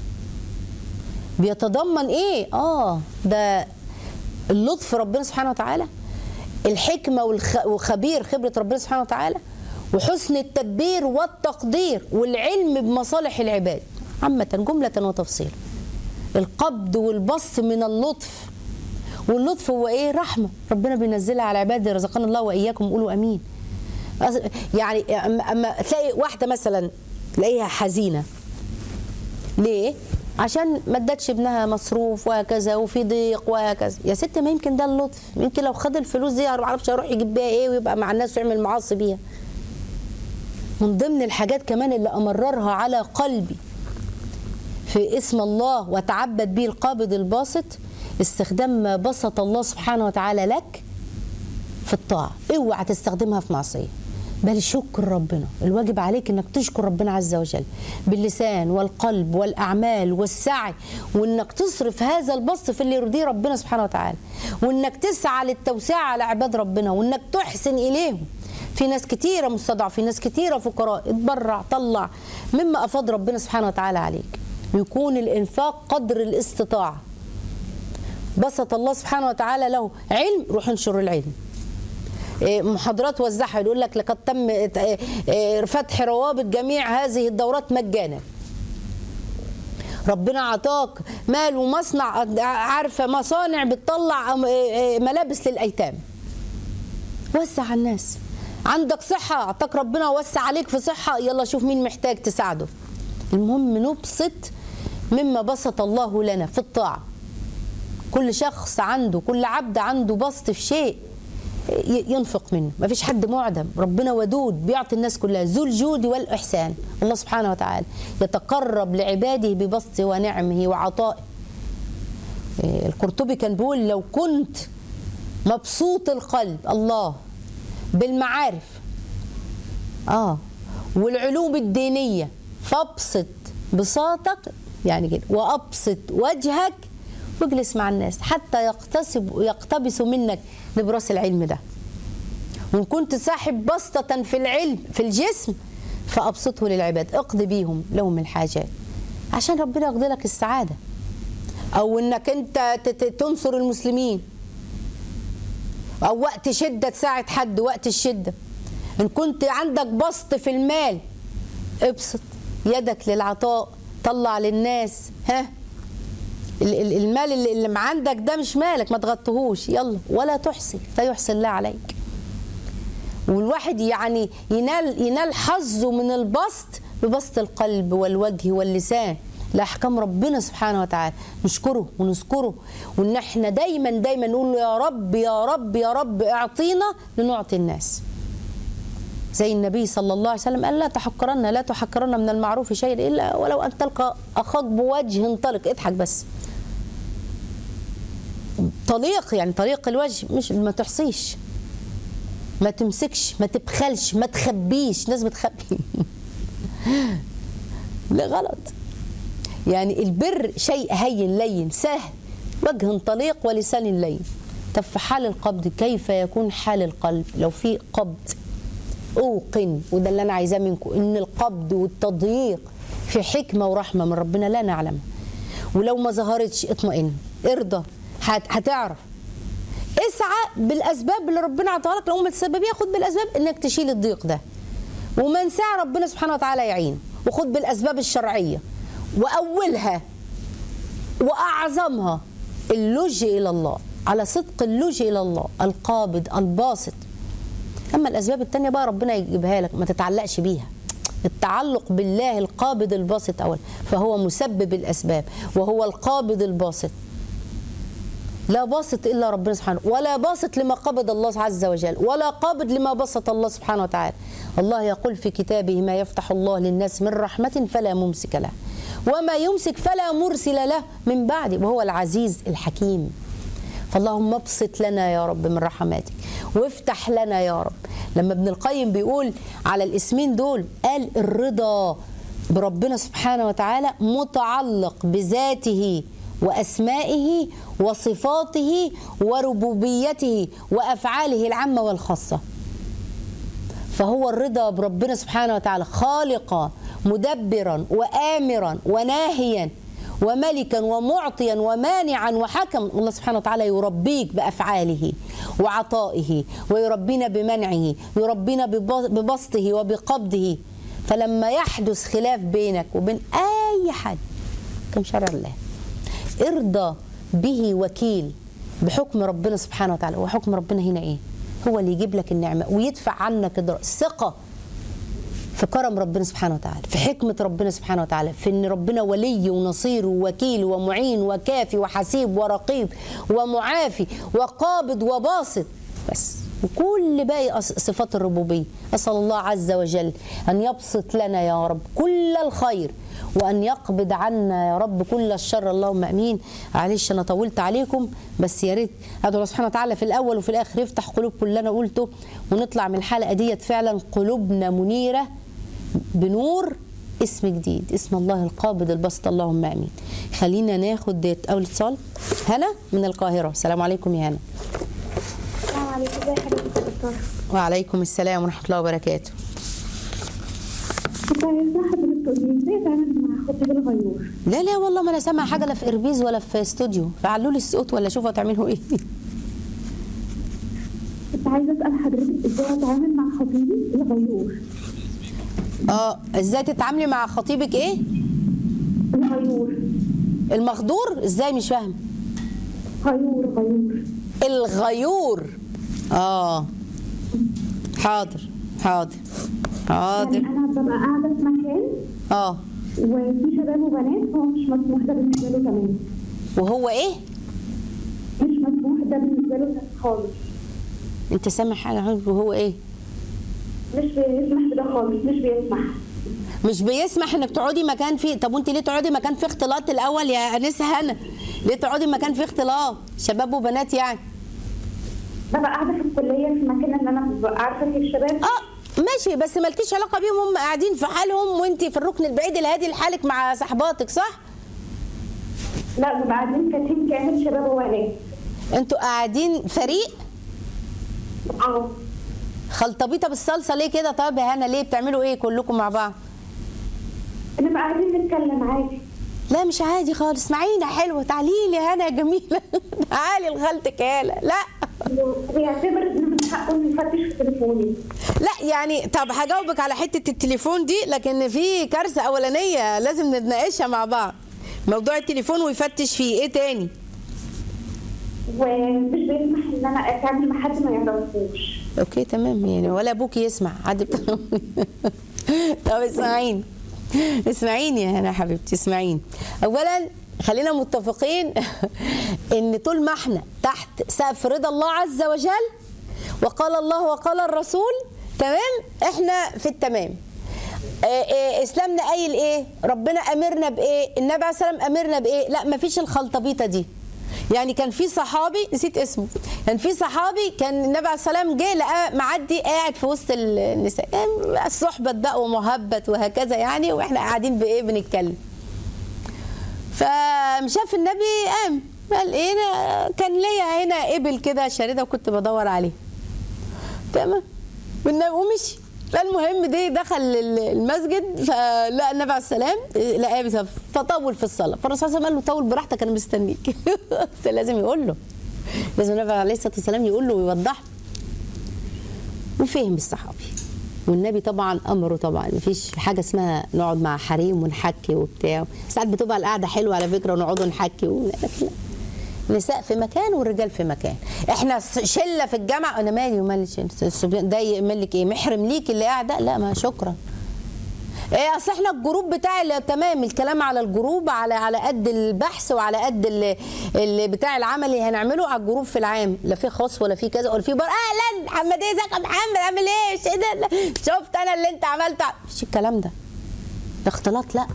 بيتضمن ايه اه ده اللطف ربنا سبحانه وتعالى الحكمه والخ... وخبير خبره ربنا سبحانه وتعالى وحسن التدبير والتقدير والعلم بمصالح العباد عامه جمله وتفصيلا القبض والبسط من اللطف واللطف هو ايه رحمه ربنا بينزلها على عباده رزقنا الله واياكم قولوا امين أص- يعني أما- اما تلاقي واحده مثلا تلاقيها حزينه ليه عشان ما ادتش ابنها مصروف وهكذا وفي ضيق وهكذا يا ست ما يمكن ده اللطف يمكن لو خد الفلوس دي ما اعرفش هيروح يجيب بيها ايه ويبقى مع الناس ويعمل معاصي بيها من ضمن الحاجات كمان اللي امررها على قلبي في اسم الله وتعبد به القابض الباسط استخدام ما بسط الله سبحانه وتعالى لك في الطاعة اوعى تستخدمها في معصية بل شكر ربنا الواجب عليك انك تشكر ربنا عز وجل باللسان والقلب والاعمال والسعي وانك تصرف هذا البسط في اللي يرضيه ربنا سبحانه وتعالى وانك تسعى للتوسعه على عباد ربنا وانك تحسن اليهم في ناس كتيرة مستضعفين ناس كتيرة فقراء اتبرع طلع مما أفاض ربنا سبحانه وتعالى عليك ويكون الإنفاق قدر الاستطاعة بسط الله سبحانه وتعالى له علم روح انشر العلم إيه، محاضرات وزعها يقول لك لقد تم إيه، إيه، فتح روابط جميع هذه الدورات مجانا ربنا عطاك مال ومصنع عارفه مصانع بتطلع أم- إيه، إيه، ملابس للايتام وسع على الناس عندك صحة أعطاك ربنا وسع عليك في صحة يلا شوف مين محتاج تساعده المهم نبسط مما بسط الله لنا في الطاعة كل شخص عنده كل عبد عنده بسط في شيء ي- ينفق منه ما فيش حد معدم ربنا ودود بيعطي الناس كلها ذو الجود والإحسان الله سبحانه وتعالى يتقرب لعباده ببسطه ونعمه وعطائه إيه، القرطبي كان بيقول لو كنت مبسوط القلب الله بالمعارف اه والعلوم الدينيه فابسط بساطك يعني كده وابسط وجهك واجلس مع الناس حتى يقتسب يقتبسوا منك نبراس العلم ده وان كنت صاحب بسطة في العلم في الجسم فابسطه للعباد اقضي بيهم لهم الحاجات عشان ربنا يقضي لك السعاده او انك انت ت- ت- تنصر المسلمين او وقت شده تساعد حد وقت الشده ان كنت عندك بسط في المال ابسط يدك للعطاء طلع للناس ها ال- ال- المال اللي اللي ما عندك ده مش مالك ما تغطهوش يلا ولا تحسن فيحسن الله عليك والواحد يعني ينال ينال حظه من البسط ببسط القلب والوجه واللسان لاحكام ربنا سبحانه وتعالى نشكره ونذكره وان احنا دايما دايما نقول له يا رب يا رب يا رب اعطينا لنعطي الناس زي النبي صلى الله عليه وسلم قال لا تحقرن لا تحقرن من المعروف شيئا الا ولو ان تلقى اخاك بوجه طلق اضحك بس طليق يعني طريق الوجه مش ما تحصيش ما تمسكش ما تبخلش ما تخبيش ناس بتخبي لا غلط يعني البر شيء هين لين سهل وجه طليق ولسان لين طب في حال القبض كيف يكون حال القلب لو في قبض اوقن وده اللي انا عايزاه منكم ان القبض والتضييق في حكمه ورحمه من ربنا لا نعلم ولو ما ظهرتش اطمئن ارضى هت- هتعرف اسعى بالاسباب اللي ربنا عطاها لك لو ما تسببيها خد بالاسباب انك تشيل الضيق ده ومن سعى ربنا سبحانه وتعالى يعين وخد بالاسباب الشرعيه واولها واعظمها اللجء الى الله على صدق اللجء الى الله القابض الباسط اما الاسباب التانية بقى ربنا يجيبها لك ما تتعلقش بيها التعلق بالله القابض الباسط اول فهو مسبب الاسباب وهو القابض الباسط لا باسط الا ربنا سبحانه ولا باسط لما قبض الله عز وجل ولا قابض لما بسط الله سبحانه وتعالى الله يقول في كتابه ما يفتح الله للناس من رحمة فلا ممسك له وما يمسك فلا مرسل له من بعده وهو العزيز الحكيم فاللهم ابسط لنا يا رب من رحماتك وافتح لنا يا رب لما ابن القيم بيقول على الاسمين دول قال الرضا بربنا سبحانه وتعالى متعلق بذاته واسمائه وصفاته وربوبيته وافعاله العامه والخاصه فهو الرضا بربنا سبحانه وتعالى خالقا مدبرا وامرا وناهيا وملكا ومعطيا ومانعا وحكما الله سبحانه وتعالى يربيك بافعاله وعطائه ويربينا بمنعه يربينا بب- ببسطه وبقبضه فلما يحدث خلاف بينك وبين اي حد كم شرع الله ارضى به وكيل بحكم ربنا سبحانه وتعالى وحكم ربنا هنا ايه هو اللي يجيب لك النعمه ويدفع عنك الضرر ثقه في كرم ربنا سبحانه وتعالى في حكمة ربنا سبحانه وتعالى في ان ربنا ولي ونصير ووكيل ومعين وكافي وحسيب ورقيب ومعافي وقابض وباسط بس وكل باقي أص- صفات الربوبية أسأل الله عز وجل أن يبسط لنا يا رب كل الخير وأن يقبض عنا يا رب كل الشر اللهم أمين معلش أنا طولت عليكم بس يا ريت أدعو الله سبحانه وتعالى في الأول وفي الآخر يفتح قلوبكم اللي أنا قلته ونطلع من الحلقة ديت فعلا قلوبنا منيرة بنور اسم جديد اسم الله القابض البسط اللهم امين خلينا ناخد ديت اول اتصال هنا من القاهره السلام عليكم يا هنا السلام عليكم ازي حضرتك يا دكتور وعليكم السلام ورحمه الله وبركاته كنت عايزة حضرتك تقولي ازاي اتعامل مع خطيب الغيور لا لا والله ما انا سامعه حاجه لا في اربيز ولا في استوديو فعلوا لي الصوت ولا شوفوا هتعملوا ايه كنت عايزة اسأل حضرتك ازاي اتعامل مع خطيبي الغيور اه ازاي تتعاملي مع خطيبك ايه الغيور المخدور ازاي مش فاهم غيور غيور الغيور اه حاضر حاضر يعني حاضر انا ببقى قاعدة في مكان اه وفي شباب وبنات هو مش مسموح ده بالنسبة له تمام وهو ايه مش مسموح ده بالنسبة له خالص انت سامع حاجه وهو ايه مش بيسمح بده خالص مش بيسمح مش بيسمح انك تقعدي مكان فيه طب وانت ليه تقعدي مكان فيه اختلاط الاول يا انسه هنا ليه تقعدي مكان فيه اختلاط شباب وبنات يعني ببقى قاعدة في الكلية في مكان ان انا ببقى عارفة في الشباب اه ماشي بس مالكيش علاقه بيهم هم قاعدين في حالهم وانت في الركن البعيد الهادي لحالك مع صحباتك صح لا ببقى قاعدين كتيم كامل شباب وبنات انتوا قاعدين فريق اه خلطبيطه بالصلصه ليه كده طب يا هنا ليه بتعملوا ايه كلكم مع بعض بنبقى قاعدين نتكلم عادي لا مش عادي خالص اسمعينا حلوه تعالي لي يا هنا يا جميله تعالي لخالتك يا هلا لا بيعتبر ان من حقه انه يفتش في تليفوني لا يعني طب هجاوبك على حته التليفون دي لكن في كارثه اولانيه لازم نتناقشها مع بعض موضوع التليفون ويفتش فيه ايه تاني ومش بيسمح ان انا اتعامل مع حد ما يعرفوش اوكي تمام يعني ولا ابوكي يسمع عادي طب اسمعيني اسمعيني يا هنا حبيبتي اسمعيني اولا خلينا متفقين ان طول ما احنا تحت سقف رضا الله عز وجل وقال الله وقال الرسول تمام احنا في التمام آه، آه، اسلامنا قايل ايه ربنا امرنا بايه النبي عليه الصلاه والسلام امرنا بايه لا مفيش الخلطبيطه دي يعني كان في صحابي نسيت اسمه كان في صحابي كان النبي عليه الصلاه والسلام جه لقى معدي قاعد في وسط النساء يعني الصحبه بقى ومهبت وهكذا يعني واحنا قاعدين بايه بنتكلم فشاف النبي قام قال ايه أنا كان ليا هنا ابل كده شارده وكنت بدور عليه تمام والنبي ومشي المهم دي دخل ال- المسجد فلقى النبي عليه السلام لقاه بيصلي فطول في الصلاه فالرسول صلى الله عليه وسلم قال له طول براحتك انا مستنيك بس لازم يقول له لازم النبي عليه الصلاه والسلام يقول له ويوضح له وفهم الصحابي والنبي طبعا امره طبعا مفيش حاجه اسمها نقعد مع حريم ونحكي وبتاع ساعات بتبقى القعده حلوه على فكره ونقعدوا نحكي و... لكن لا. النساء في مكان والرجال في مكان احنا س- شله في الجامعه انا مالي ومال الشله الصبيان ده يعمل لك ايه محرم ليك اللي قاعده لا ما شكرا ايه اصل احنا الجروب بتاع اللي تمام الكلام على الجروب على على قد البحث وعلى قد اللي, اللي بتاع العمل اللي هنعمله على الجروب في العام لا في خاص ولا في كذا ولا في بر اهلا محمد ايه ازيك يا محمد عامل ايه ايه ده لا، شفت انا اللي انت عملته مش الكلام ده الاختلاط لا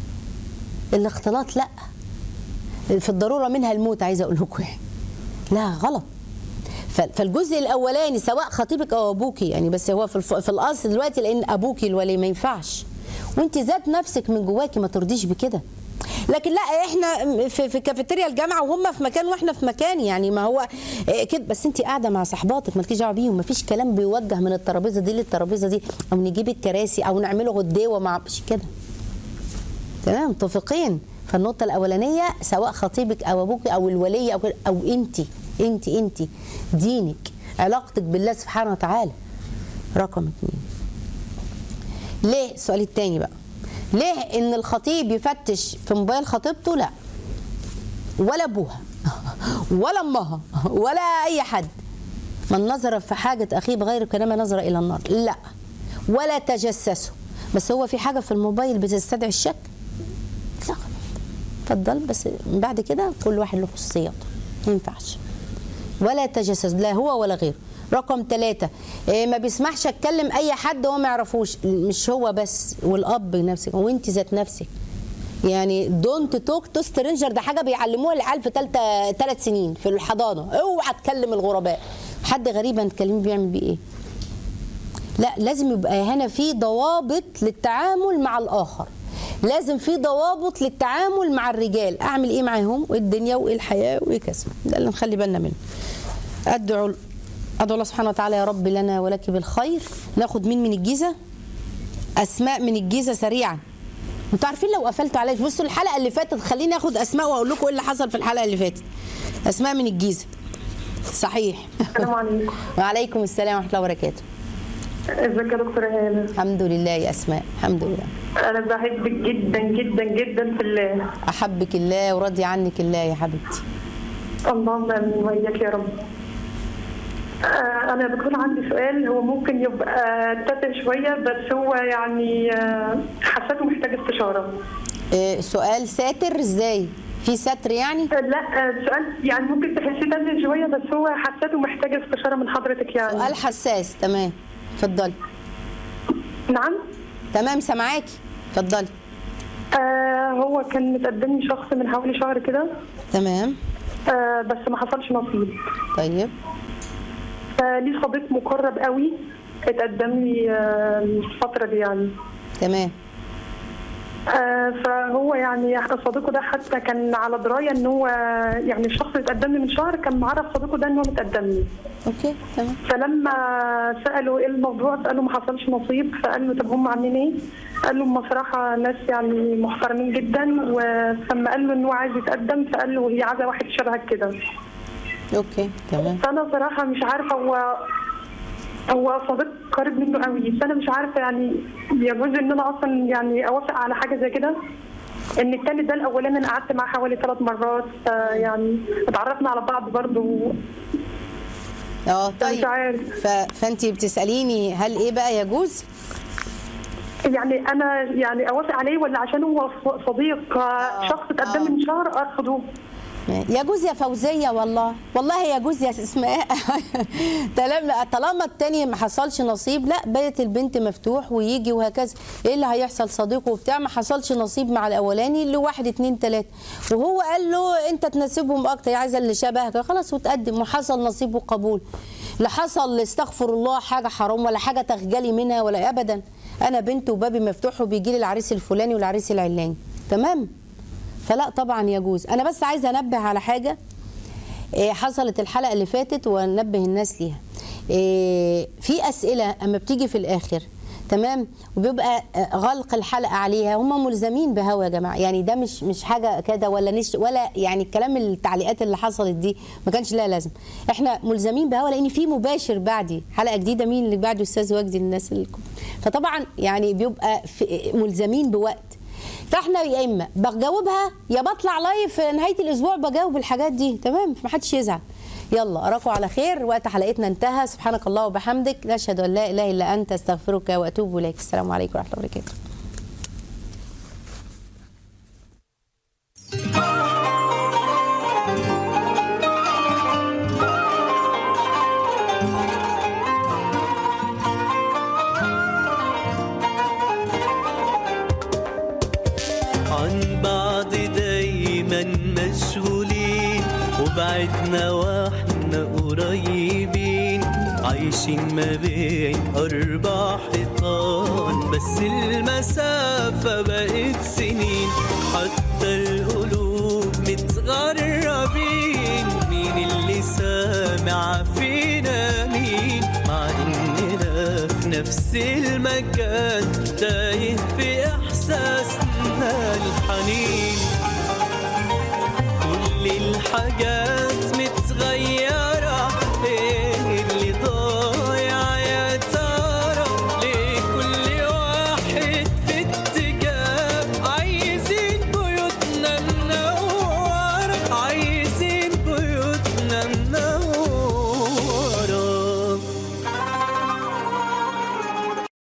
الاختلاط لا في الضروره منها الموت عايزه اقول لكم يعني لا غلط ف- فالجزء الاولاني سواء خطيبك او ابوكي يعني بس هو في الف- في الاصل دلوقتي لان ابوكي الولي ما ينفعش وانت ذات نفسك من جواكي ما ترضيش بكده لكن لا احنا في في كافيتيريا الجامعه وهم في مكان واحنا في مكان يعني ما هو إيه كده بس انت قاعده مع صحباتك مالكيش دعوه بيهم ما فيش كلام بيوجه من الترابيزه دي للترابيزه دي او نجيب الكراسي او نعمله غداوه مع مش كده تمام متفقين فالنقطة الأولانية سواء خطيبك أو أبوك أو الولي أو كده- أو أنت أنت أنت دينك علاقتك بالله سبحانه وتعالى رقم اثنين ليه السؤال التاني بقى ليه إن الخطيب يفتش في موبايل خطيبته لا ولا أبوها ولا أمها ولا أي حد من نظر في حاجة أخيه بغير كلام نظر إلى النار لا ولا تجسسوا بس هو في حاجة في الموبايل بتستدعي الشك لا اتفضل بس من بعد كده كل واحد له خصوصياته ما ينفعش ولا تجسس لا هو ولا غيره رقم ثلاثة إيه ما بيسمحش اتكلم اي حد هو ما يعرفوش مش هو بس والاب نفسك وانت ذات نفسك يعني دونت توك تو سترينجر ده حاجه بيعلموها العيال في ثالثه ثلاث سنين في الحضانه اوعى تكلم الغرباء حد غريب هنتكلمي بيعمل بيه ايه لا لازم يبقى هنا في ضوابط للتعامل مع الاخر لازم في ضوابط للتعامل مع الرجال اعمل ايه معاهم وايه الدنيا وايه الحياه وايه كذا ده اللي نخلي بالنا منه ادعو ادعو الله سبحانه وتعالى يا رب لنا ولك بالخير ناخد مين من الجيزه اسماء من الجيزه سريعا انتوا عارفين لو قفلتوا عليا بصوا الحلقه اللي فاتت خليني اخد اسماء واقول لكم ايه اللي حصل في الحلقه اللي فاتت اسماء من الجيزه صحيح السلام عليكم وعليكم السلام ورحمه الله وبركاته ازيك يا دكتور هاله الحمد لله يا اسماء الحمد لله انا بحبك جدا جدا جدا في الله احبك الله وراضي عنك الله يا حبيبتي اللهم امين واياك يا رب آه، انا يا دكتور عندي سؤال هو ممكن يبقى تافه شويه بس هو يعني آه، حسيته محتاج استشاره إيه سؤال ساتر ازاي في ستر يعني آه، لا آه، سؤال يعني ممكن تحسيه تافه شويه بس هو حسيته محتاج استشاره من حضرتك يعني سؤال حساس تمام اتفضلي نعم تمام سامعاكي اتفضلي آه هو كان متقدم لي شخص من حوالي شهر كده تمام آه بس ما حصلش نصيب طيب فليه صديق مقرب قوي اتقدم لي آه، الفترة دي يعني تمام آه، فهو يعني صديقه ده حتى كان على دراية ان هو يعني الشخص اللي اتقدم لي من شهر كان معرف صديقه ده ان هو متقدم لي اوكي تمام فلما سألوا ايه الموضوع فقالوا ما حصلش نصيب فقال له طب هم عاملين ايه؟ قال له هم صراحة ناس يعني محترمين جدا ولما قال له ان هو عايز يتقدم فقال له هي عايزة واحد شبهك كده اوكي تمام فانا صراحه مش عارفه هو هو صديق قريب منه قوي فانا مش عارفه يعني يجوز ان انا اصلا يعني اوافق على حاجه زي كده ان التاني ده الاولاني انا قعدت معاه حوالي ثلاث مرات يعني اتعرفنا على بعض برضو اه طيب عارف. ف... فانت بتساليني هل ايه بقى يجوز يعني انا يعني اوافق عليه ولا عشان هو ص- صديق شخص اتقدم آه. من شهر ارفضه يجوز يا فوزيه والله والله يجوز يا اسماء طالما طالما التاني ما حصلش نصيب لا بيت البنت مفتوح ويجي وهكذا ايه اللي هيحصل صديقه وبتاع ما حصلش نصيب مع الاولاني اللي واحد اتنين تلاته وهو قال له انت تناسبهم اكتر هي عايزه اللي شبهك خلاص وتقدم وحصل نصيب وقبول لا حصل استغفر الله حاجه حرام ولا حاجه تخجلي منها ولا ابدا انا بنت وبابي مفتوح وبيجي لي العريس الفلاني والعريس العلاني تمام فلا طبعا يجوز انا بس عايزه انبه على حاجه إيه، حصلت الحلقه اللي فاتت وننبه الناس ليها إيه، في اسئله اما بتيجي في الاخر تمام وبيبقى آه، غلق الحلقه عليها هم ملزمين بهوا يا جماعه يعني ده مش مش حاجه كده ولا نش ولا يعني الكلام التعليقات اللي حصلت دي ما كانش لها لازم احنا ملزمين بهوا لان في مباشر بعدي حلقه جديده مين اللي بعده استاذ وجدي الناس اللي فطبعا يعني بيبقى في ملزمين بوقت فاحنا يا اما بجاوبها يا بطلع لايف نهايه الاسبوع بجاوب الحاجات دي تمام ما حدش يزعل يلا اراكم على خير وقت حلقتنا انتهى سبحانك الله وبحمدك نشهد ان لا اله الا انت استغفرك واتوب اليك السلام عليكم ورحمه الله وبركاته عن بعض دايما مشغولين وبعدنا واحنا قريبين عايشين ما بين أربع حيطان بس المسافة بقت سنين حتى القلوب متغربين مين اللي سامع فينا مين مع إننا في نفس المكان تايه في إحساسنا الحنين